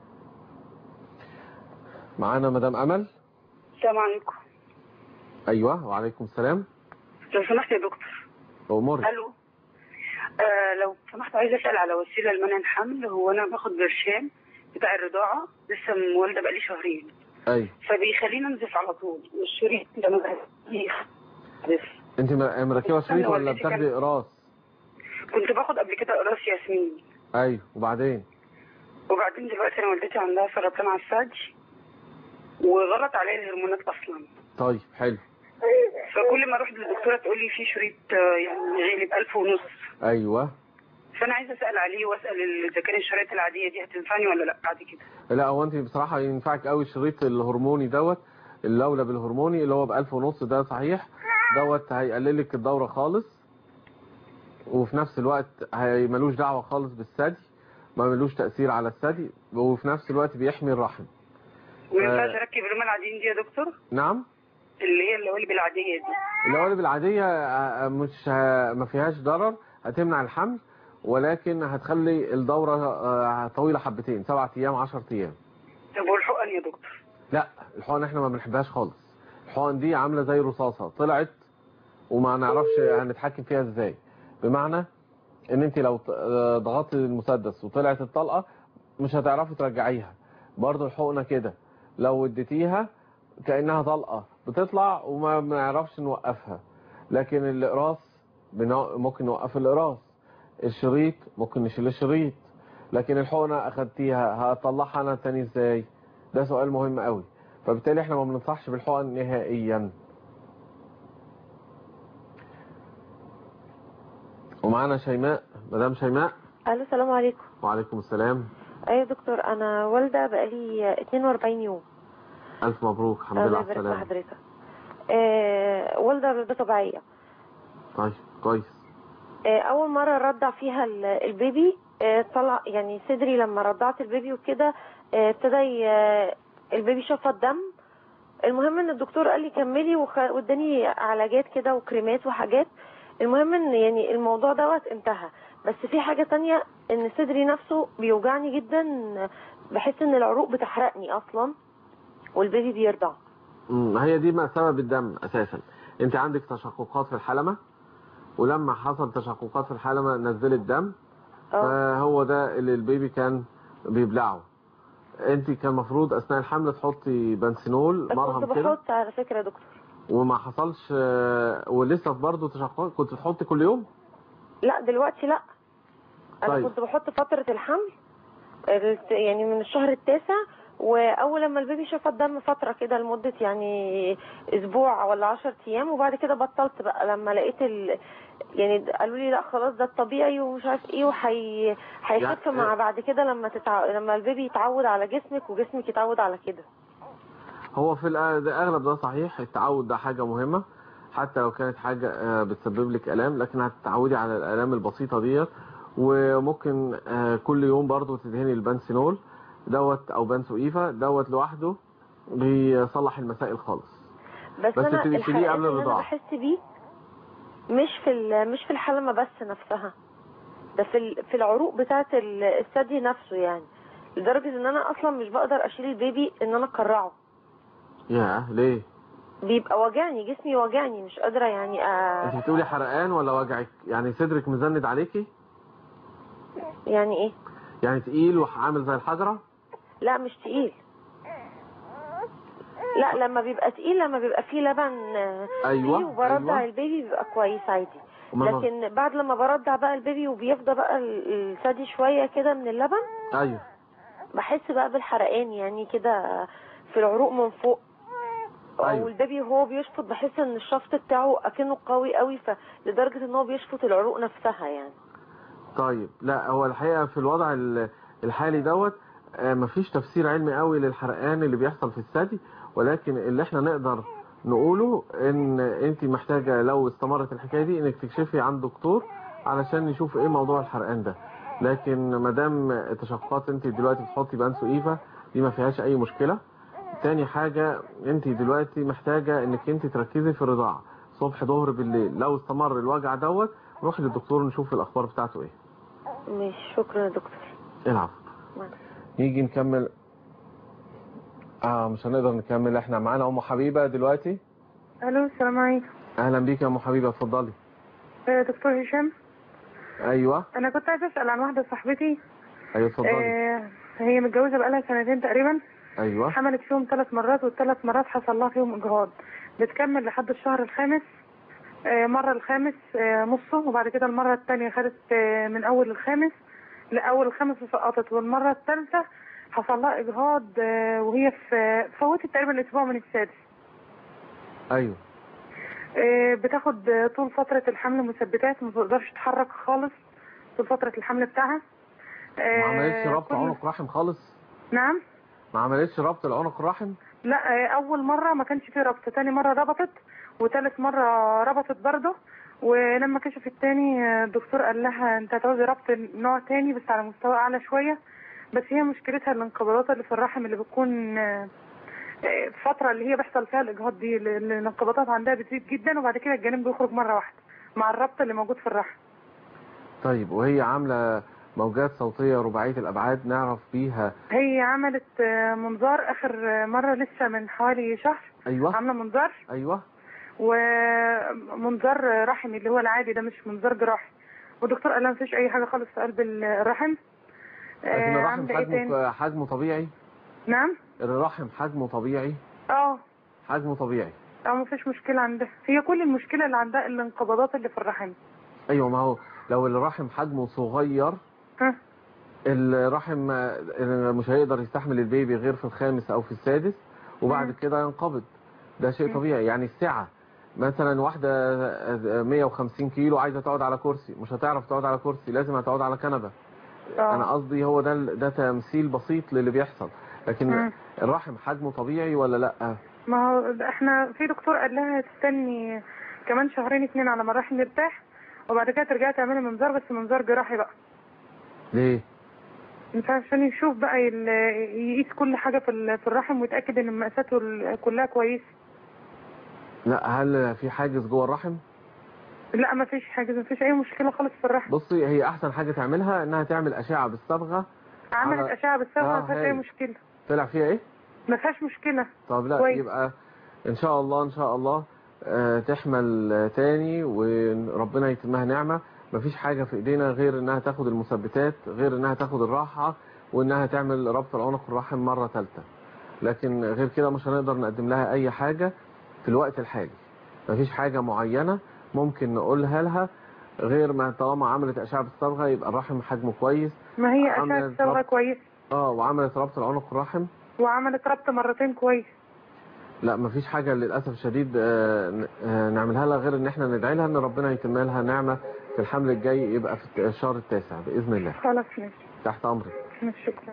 معانا مدام امل السلام عليكم ايوه وعليكم السلام لو سمحت يا دكتور اموري الو آه لو سمحت عايزه اسال على وسيله لمنع الحمل هو انا باخد برشام بتاع الرضاعه لسه والده بقالي شهرين ايوه فبيخليني انزف على طول والشريط لما بهديه بس انت م- مركبه شريط أنا ولا والدتي كان- بتاخدي اقراص كنت باخد قبل كده قراص ياسمين ايوه وبعدين وبعدين دلوقتي انا والدتي عندها سرطان على الثدي وغلط عليها الهرمونات اصلا طيب حلو فكل ما اروح للدكتوره تقول لي في شريط آه، يعني غالي ب 1000 ونص ايوه فانا عايزه اسال عليه واسال اذا كان الشرايط العاديه دي هتنفعني ولا لا بعد كده لا هو انت بصراحه ينفعك قوي الشريط الهرموني دوت اللولب بالهرموني اللي هو ب 1000 ونص ده صحيح دوت هيقلل لك الدوره خالص وفي نفس الوقت هي ملوش دعوه خالص بالثدي ما ملوش تاثير على الثدي وفي نفس الوقت بيحمي الرحم وما ينفعش آه. اركب اللي هم العاديين دي يا دكتور نعم اللي هي اللوالب العاديه دي القوالب العادية آه، مش ه- ما فيهاش ضرر هتمنع الحمل ولكن هتخلي الدورة آه، طويلة حبتين سبعة أيام عشر أيام طب والحقن يا دكتور لا الحقن احنا ما بنحبهاش خالص الحقن دي عاملة زي رصاصة طلعت وما نعرفش هنتحكم فيها ازاي بمعنى ان انت لو ط- آه، ضغطت المسدس وطلعت الطلقة مش هتعرفي ترجعيها برضو الحقنة كده لو اديتيها كأنها طلقة بتطلع وما بنعرفش نوقفها لكن الإقراص بنو- ممكن نوقف الإقراص الشريط ممكن نشيل الشريط لكن الحقنة أخدتيها هطلعها أنا تاني ازاي ده سؤال مهم قوي فبالتالي احنا ما بننصحش بالحقن نهائيا ومعانا شيماء مدام شيماء الو السلام عليكم وعليكم السلام ايوه دكتور انا والده بقالي 42 يوم ألف مبروك الحمد الله لله على يبارك في السلامة حضرتك آه والده ولاده طبيعيه طيب كويس آه اول مره رضع فيها ال- البيبي آه طلع يعني صدري لما رضعت البيبي وكده آه، ابتدى ي- البيبي شفط دم المهم ان الدكتور قال لي كملي وخ- واداني علاجات كده وكريمات وحاجات المهم ان يعني الموضوع دوت انتهى بس في حاجة تانية ان صدري نفسه بيوجعني جدا بحس ان العروق بتحرقني اصلا والبيبي بيرضع مم، هي دي ما سبب الدم اساسا انت عندك تشققات في الحلمة ولما حصل تشققات في الحلمة نزلت دم فهو ده اللي البيبي كان بيبلعه انت كان المفروض اثناء الحمل تحطي بنسينول بس مرهم كنت كده بحط على فكرة يا دكتور وما حصلش آه، ولسه برضه تشققات كنت تحطي كل يوم لا دلوقتي لا انا طيب. كنت بحط فترة الحمل الت- يعني من الشهر التاسع واول لما البيبي شاف الدم فترة كده لمدة يعني اسبوع ولا عشر ايام وبعد كده بطلت بقى لما لقيت ال... يعني قالوا لي لا خلاص ده الطبيعي ومش عارف ايه وحي هيخف يعني- مع بعد كده لما تتع... لما البيبي يتعود على جسمك وجسمك يتعود على كده هو في الأ- ده اغلب ده صحيح التعود ده حاجة مهمة حتى لو كانت حاجة آه، بتسبب لك الام لكن هتتعودي على الالام البسيطة ديت وممكن آه، كل يوم برضو تدهني البنسينول دوت او بنسو ايفا دوت لوحده بيصلح المسائل خالص بس, بس انا تبقي تشيليه الحقيقة قبل اللي انا الرضاعة. بحس بيه مش في ال- مش في الحلمة بس نفسها ده في ال- في العروق بتاعه ال- الثدي نفسه يعني لدرجة ان انا اصلا مش بقدر اشيل البيبي ان انا اكرعه ياه ليه بيبقى واجعني جسمي واجعني مش قادرة يعني انت أ... بتقولي حرقان ولا وجعك يعني صدرك مزند عليكي يعني ايه يعني تقيل وعامل زي الحجرة لا مش تقيل لا لما بيبقى تقيل لما بيبقى فيه لبن آه، أيوة، فيه وبرضع أيوة. البيبي بيبقى كويس عادي أمال ما- لكن بعد لما برضع بقى البيبي وبيفضى بقى ال- الثدي شوية كده من اللبن ايوه بحس بقى بالحرقان يعني كده في العروق من فوق أيوة. والبيبي وهو بيشفط بحس ان الشفط بتاعه اكنه قوي قوي فلدرجة ان هو بيشفط العروق نفسها يعني طيب لا هو الحقيقة في الوضع ال- الحالي دوت آه، مفيش تفسير علمي قوي للحرقان اللي بيحصل في الثدي ولكن اللي احنا نقدر نقوله ان انت محتاجة لو استمرت الحكاية دي انك تكشفي عند دكتور علشان يشوف ايه موضوع الحرقان ده لكن مادام تشققات انت دلوقتي بتحطي بانسو ايفا دي ما فيهاش اي مشكلة تاني حاجة انت دلوقتي محتاجة انك انت تركزي في الرضاعة صبح ظهر بالليل لو استمر الوجع دوت روحي للدكتور نشوف الاخبار بتاعته ايه ماشي شكرا يا دكتور العب نيجي نكمل اه مش هنقدر نكمل احنا معانا ام حبيبه دلوقتي الو السلام عليكم اهلا بيك يا ام حبيبه اتفضلي آه، دكتور هشام ايوه انا كنت عايزه اسال عن واحده صاحبتي ايوه اتفضلي آه هي متجوزه بقالها سنتين تقريبا ايوه حملت فيهم ثلاث مرات والثلاث مرات حصل لها فيهم اجهاض بتكمل لحد الشهر الخامس آه مره الخامس آه نصه وبعد كده المره الثانيه خدت آه من اول الخامس لاول الخامس وسقطت والمره الثالثه حصل لها اجهاض آه وهي في فوتت تقريبا اسبوع من السادس ايوه آه، بتاخد آه، طول فترة الحمل مثبتات ما بتقدرش تتحرك خالص طول فترة الحمل بتاعها آه، ما عملتش ربط كل- عنق رحم خالص نعم ما عملتش ربط العنق الرحم لا آه، أول مرة ما كانش فيه ربط تاني مرة ربطت وتالت مرة ربطت برضه ولما كشفت تاني آه، الدكتور قال لها انت هتعوزي ربط نوع تاني بس على مستوى أعلى شوية بس هي مشكلتها الانقباضات اللي في الرحم اللي بتكون آه، آه، الفتره اللي هي بيحصل فيها الاجهاض دي ال- ال- الانقباضات عندها بتزيد جدا وبعد كده الجنين بيخرج مره واحده مع الربط اللي موجود في الرحم طيب وهي عاملة موجات صوتية رباعية الأبعاد نعرف بيها هي عملت آه، منظار اخر آه، مره لسه من حوالي شهر أيوة عامله منظار أيوة ومنظار رحمي اللي هو العادي ده مش منظار جراحي والدكتور قال لها مفيش اي حاجه خالص في قلب الرحم لكن آه، الرحم عامله ايه تاني حجمه حجمه طبيعي نعم الرحم حجمه طبيعي اه حجمه طبيعي اه مفيش مشكله عندها هي كل المشكله اللي عندها الانقباضات اللي في الرحم أيوة ما هو لو الرحم حجمه صغير ها الرحم آه، مش هيقدر يستحمل البيبي غير في الخامس أو في السادس وبعد مم. كده ينقبض ده شيء مم. طبيعي يعني السعة مثلا واحدة آه، 150 كيلو عايزة تقعد على كرسي مش هتعرف تقعد على كرسي لازم هتقعد على كنبة اه انا قصدي هو ده ده تمثيل بسيط للي بيحصل لكن مم. الرحم حجمه طبيعي ولا لا ما هو احنا في دكتور قال لها تستني كمان شهرين اتنين على ما الرحم يرتاح وبعد كده ترجعي تعملي منظار بس منظار جراحي بقى ليه مش عشان يشوف بقى ال- يقيس كل حاجه في ال- في الرحم ويتاكد ان مقاساته ال- كلها كويسه لا هل في حاجز جوه الرحم لا ما فيش حاجه ما فيش اي مشكله خالص في الرحم بصي هي احسن حاجة تعملها انها تعمل اشعة بالصبغة عملت على- اشعه بالصبغه آه، ما فيهاش اي هايل. مشكله طلع فيها ايه ما فيهاش مشكله طب لا كويس. يبقى ان شاء الله ان شاء الله آه، تحمل آه، تاني وربنا يتمها نعمة مفيش حاجة في ايدينا غير انها تاخد المثبتات غير انها تاخد الراحة وانها تعمل ربط العنق الرحم مرة ثالثة لكن غير كده مش هنقدر نقدم لها اي حاجة في الوقت الحالي مفيش حاجة معينة ممكن نقولها لها غير ما طالما عملت اشعة بالصبغة يبقى الرحم حجمه كويس ما هي اشعه عملت الصبغه ربط- كويس اه وعملت ربط العنق الرحم وعملت ربط مرتين كويس لا مفيش حاجة للأسف الشديد آه، ن- آه، نعملها لها غير ان احنا ندعي لها ان ربنا يتم لها نعمة في الحمل الجاي يبقى في الشهر التاسع بإذن الله خلاص ماشي تحت أمرك ماشي شكرا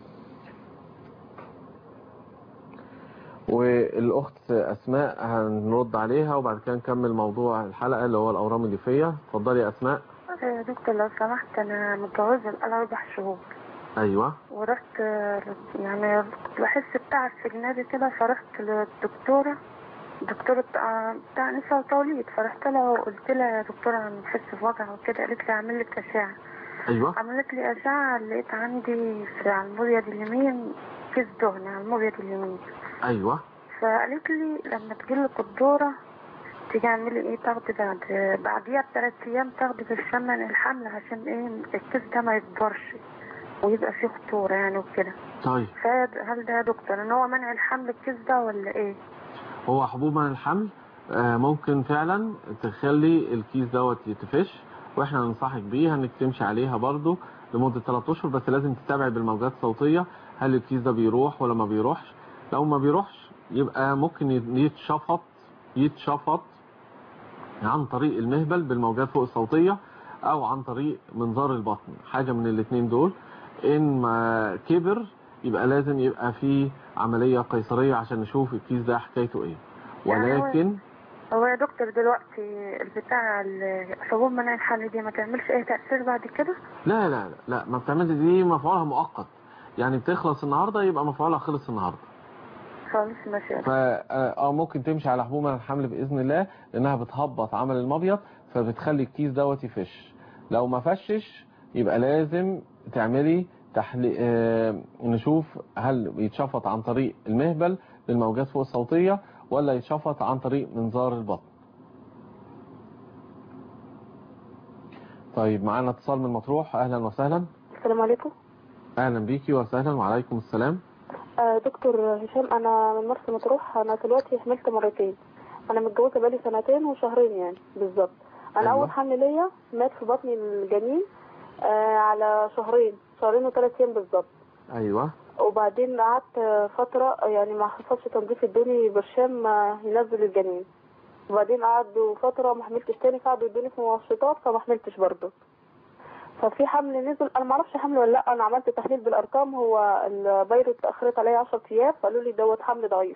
والأخت أسماء هنرد عليها وبعد كده نكمل موضوع الحلقة اللي هو الأورام الليفية اتفضلي يا أسماء آه، دكتور لو سمحت انا متجوزه بقالي اربع شهور أيوة ورحت آه، يعني كنت بحس بتعب في جنابي كده فرحت للدكتوره دكتورة بتاع بتاع نساء وتوليد فرحت لها وقلت لها يا دكتورة انا بحس بوجع وكده قالت لي اعمل لك اشعة أيوة عملت لي اشعة لقيت عندي في على المبيض اليمين كيس دهن على المبيض اليمين أيوة فقالت لي لما تجيلك الدورة تيجي اعملي ايه تاخدي بعد بعديها بثلاث ايام تاخدي بالثمن الحمل عشان ايه الكيس ده ما يكبرش ويبقى فيه خطورة يعني وكده طيب فهل ده يا دكتور ان هو منع الحمل الكيس ده ولا ايه؟ هو حبوب من الحمل آه، ممكن فعلا تخلي الكيس دوت يتفش واحنا ننصحك بيه انك تمشي عليها برضو لمدة 3 اشهر بس لازم تتابعي بالموجات الصوتية هل الكيس ده بيروح ولا ما بيروحش لو ما بيروحش يبقى ممكن يتشفط يتشفط عن طريق المهبل بالموجات فوق الصوتية او عن طريق منظار البطن حاجة من الاتنين دول ان ما كبر يبقى لازم يبقى في عملية قيصرية عشان نشوف الكيس ده حكايته ايه يعني هو- ولكن هو يا دكتور دلوقتي البتاع ال- حبوب منع الحمل دي ما تعملش اي تأثير بعد كده؟ لا لا لا, لا ما بتعملش دي مفعولها مؤقت يعني بتخلص النهارده يبقى مفعولها خلص النهارده خلاص ماشي فا اه ممكن تمشي على حبوب من الحمل باذن الله لانها بتهبط عمل المبيض فبتخلي الكيس دوت يفش لو ما فشش يبقى لازم تعملي تحلي... آه نشوف هل يتشفط عن طريق المهبل بالموجات فوق الصوتيه ولا يتشفط عن طريق منظار البطن طيب معانا اتصال من مطروح اهلا وسهلا السلام عليكم اهلا بيكي وسهلا وعليكم السلام آه دكتور هشام انا من مرسى مطروح انا دلوقتي حملت مرتين انا متجوزه بقالي سنتين وشهرين يعني بالظبط انا أيوة. اول حمل ليا مات في بطني الجنين آه على شهرين شهرين وثلاث ايام بالظبط ايوه وبعدين قعدت آه، فتره يعني ما حصلش تنظيف ادوني برشام آه، ينزل الجنين وبعدين قعدوا فتره ما حملتش تاني فقعدوا يدوني في منشطات فما حملتش برضه ففي حمل نزل انا ما اعرفش حمل ولا لا انا عملت تحليل بالارقام هو الفيروس اتاخرت عليا 10 ايام فقالوا لي دوت حمل ضعيف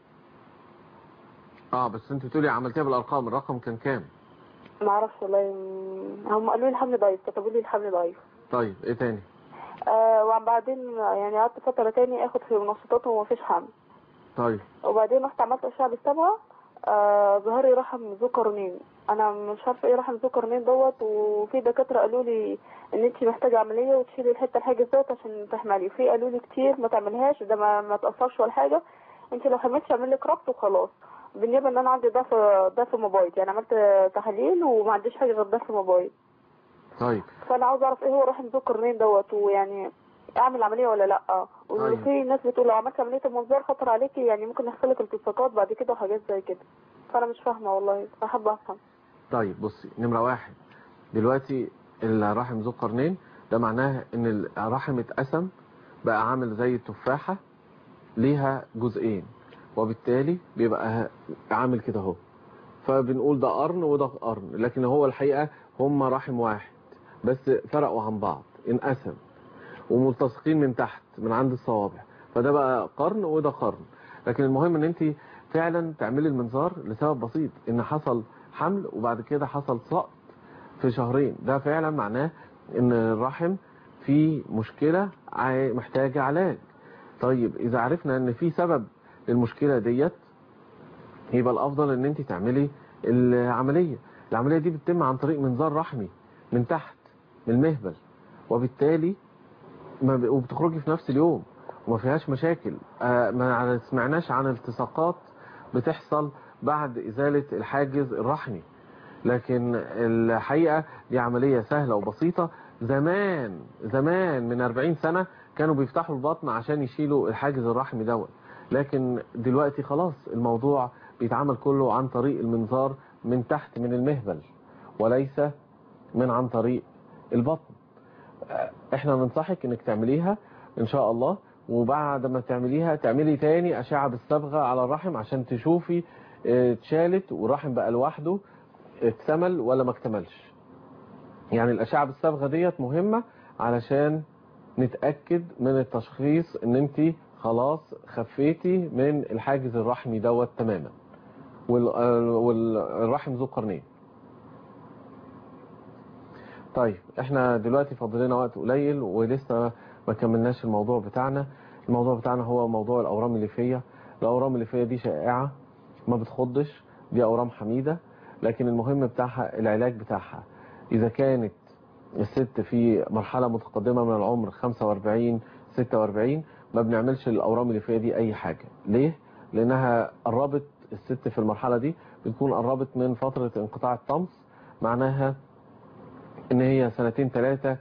اه بس انت بتقولي عملتيها بالارقام الرقم كان كام ما اعرفش والله م- هم قالوا لي الحمل ضعيف كتبوا لي الحمل ضعيف طيب ايه تاني آه وبعدين يعني قعدت فتره تاني اخد في منشطات وما فيش حمل طيب وبعدين رحت عملت اشعه بالصبغه آه ظهر لي رحم ذو قرنين انا مش عارفه ايه رحم ذو قرنين دوت وفي دكاتره قالوا لي ان انت محتاجه عمليه وتشيلي الحته الحاجز دوت عشان تحملي وفي قالوا لي كتير ما تعملهاش ده ما, ما تاثرش ولا حاجه انت لو حملتش اعمل لك ربط وخلاص بالنسبه ان انا عندي ضعف ضعف مبايض يعني عملت تحاليل وما عنديش حاجه غير ضعف مبايض طيب فانا عاوز اعرف ايه هو رحم ذو قرنين دوت ويعني اعمل عمليه ولا لا طيب. وفي ناس بتقول لو عملت عمليه المنظار خطر عليكي يعني ممكن يحصل لك التصاقات بعد كده وحاجات زي كده فانا مش فاهمه والله فحابه افهم طيب بصي نمرة واحد دلوقتي الرحم ذو قرنين ده معناه ان الرحم اتقسم بقى عامل زي التفاحة ليها جزئين وبالتالي بيبقى عامل كده اهو فبنقول ده قرن وده قرن لكن هو الحقيقة هم رحم واحد بس فرقوا عن بعض انقسم وملتصقين من تحت من عند الصوابع فده بقى قرن وده قرن لكن المهم ان انت فعلا تعملي المنظار لسبب بسيط ان حصل حمل وبعد كده حصل سقط في شهرين ده فعلا معناه ان الرحم في مشكلة عا- محتاجة علاج طيب اذا عرفنا ان في سبب للمشكلة ديت يبقى الافضل ان انت تعملي العملية العملية دي بتتم عن طريق منظار رحمي من تحت من المهبل وبالتالي ما ب- وبتخرجي في نفس اليوم وما فيهاش مشاكل آه، ما سمعناش عن التصاقات بتحصل بعد إزالة الحاجز الرحمي لكن الحقيقة دي عملية سهلة وبسيطة زمان زمان من 40 سنة كانوا بيفتحوا البطن عشان يشيلوا الحاجز الرحمي دوت لكن دلوقتي خلاص الموضوع بيتعمل كله عن طريق المنظار من تحت من المهبل وليس من عن طريق البطن احنا ننصحك انك تعمليها ان شاء الله وبعد ما تعمليها تعملي تاني اشعة بالصبغة على الرحم عشان تشوفي اه، اتشالت والرحم بقى لوحده اكتمل ولا ما اكتملش يعني الاشعة بالصبغة ديت مهمة علشان نتأكد من التشخيص ان انت خلاص خفيتي من الحاجز الرحمي دوت تماما وال- اه، والرحم ذو قرنين طيب احنا دلوقتي فاضل لنا وقت قليل ولسه ما كملناش الموضوع بتاعنا الموضوع بتاعنا هو موضوع الاورام الليفيه الاورام الليفيه دي شائعه ما بتخضش دي اورام حميده لكن المهم بتاعها العلاج بتاعها اذا كانت الست في مرحله متقدمه من العمر 45 46 ما بنعملش الاورام الليفيه دي اي حاجه ليه لانها قربت الست في المرحله دي بتكون قربت من فتره انقطاع الطمس معناها ان هي سنتين ثلاثة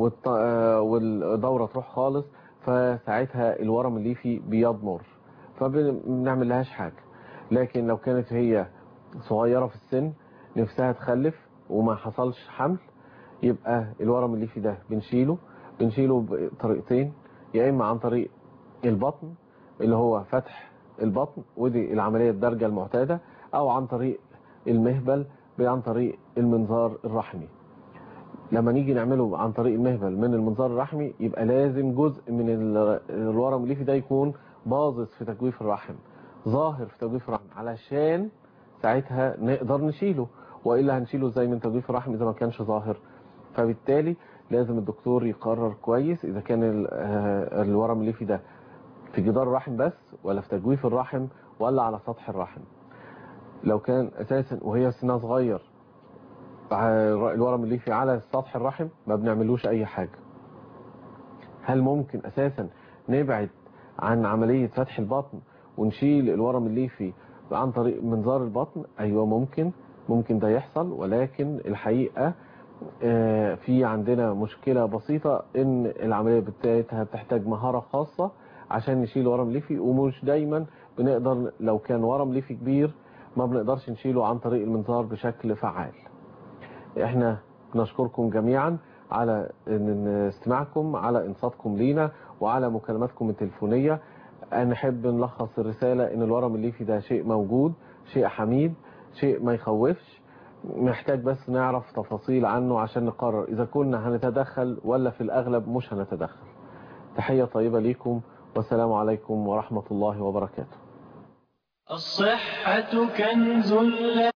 والدورة تروح خالص فساعتها الورم الليفي بيضمر فبنعمل لهاش حاجة لكن لو كانت هي صغيرة في السن نفسها تخلف وما حصلش حمل يبقى الورم الليفي ده بنشيله بنشيله بطريقتين يا اما عن طريق البطن اللي هو فتح البطن ودي العملية الدرجة المعتادة او عن طريق المهبل عن طريق المنظار الرحمي لما نيجي نعمله عن طريق المهبل من المنظار الرحمي يبقى لازم جزء من ال- الورم الليفي ده يكون باظظ في تجويف الرحم ظاهر في تجويف الرحم علشان ساعتها نقدر نشيله والا هنشيله ازاي من تجويف الرحم اذا ما كانش ظاهر فبالتالي لازم الدكتور يقرر كويس اذا كان ال- آه، الورم الليفي ده في جدار الرحم بس ولا في تجويف الرحم ولا على سطح الرحم لو كان اساسا وهي سنها صغير الورم الليفي على سطح الرحم ما بنعملوش اي حاجة هل ممكن اساسا نبعد عن عملية فتح البطن ونشيل الورم الليفي عن طريق منظار البطن ايوه ممكن ممكن ده يحصل ولكن الحقيقة آه، في عندنا مشكلة بسيطة ان العملية بتاعتها بتحتاج مهارة خاصة عشان نشيل ورم ليفي ومش دايما بنقدر لو كان ورم ليفي كبير ما بنقدرش نشيله عن طريق المنظار بشكل فعال احنا نشكركم جميعا على ان استماعكم على انصاتكم لينا وعلى مكالماتكم التليفونية نحب نلخص الرسالة ان الورم الليفي ده شيء موجود شيء حميد شيء ما يخوفش محتاج بس نعرف تفاصيل عنه عشان نقرر اذا كنا هنتدخل ولا في الاغلب مش هنتدخل تحية طيبة ليكم والسلام عليكم ورحمة الله وبركاته الصحة كنز لا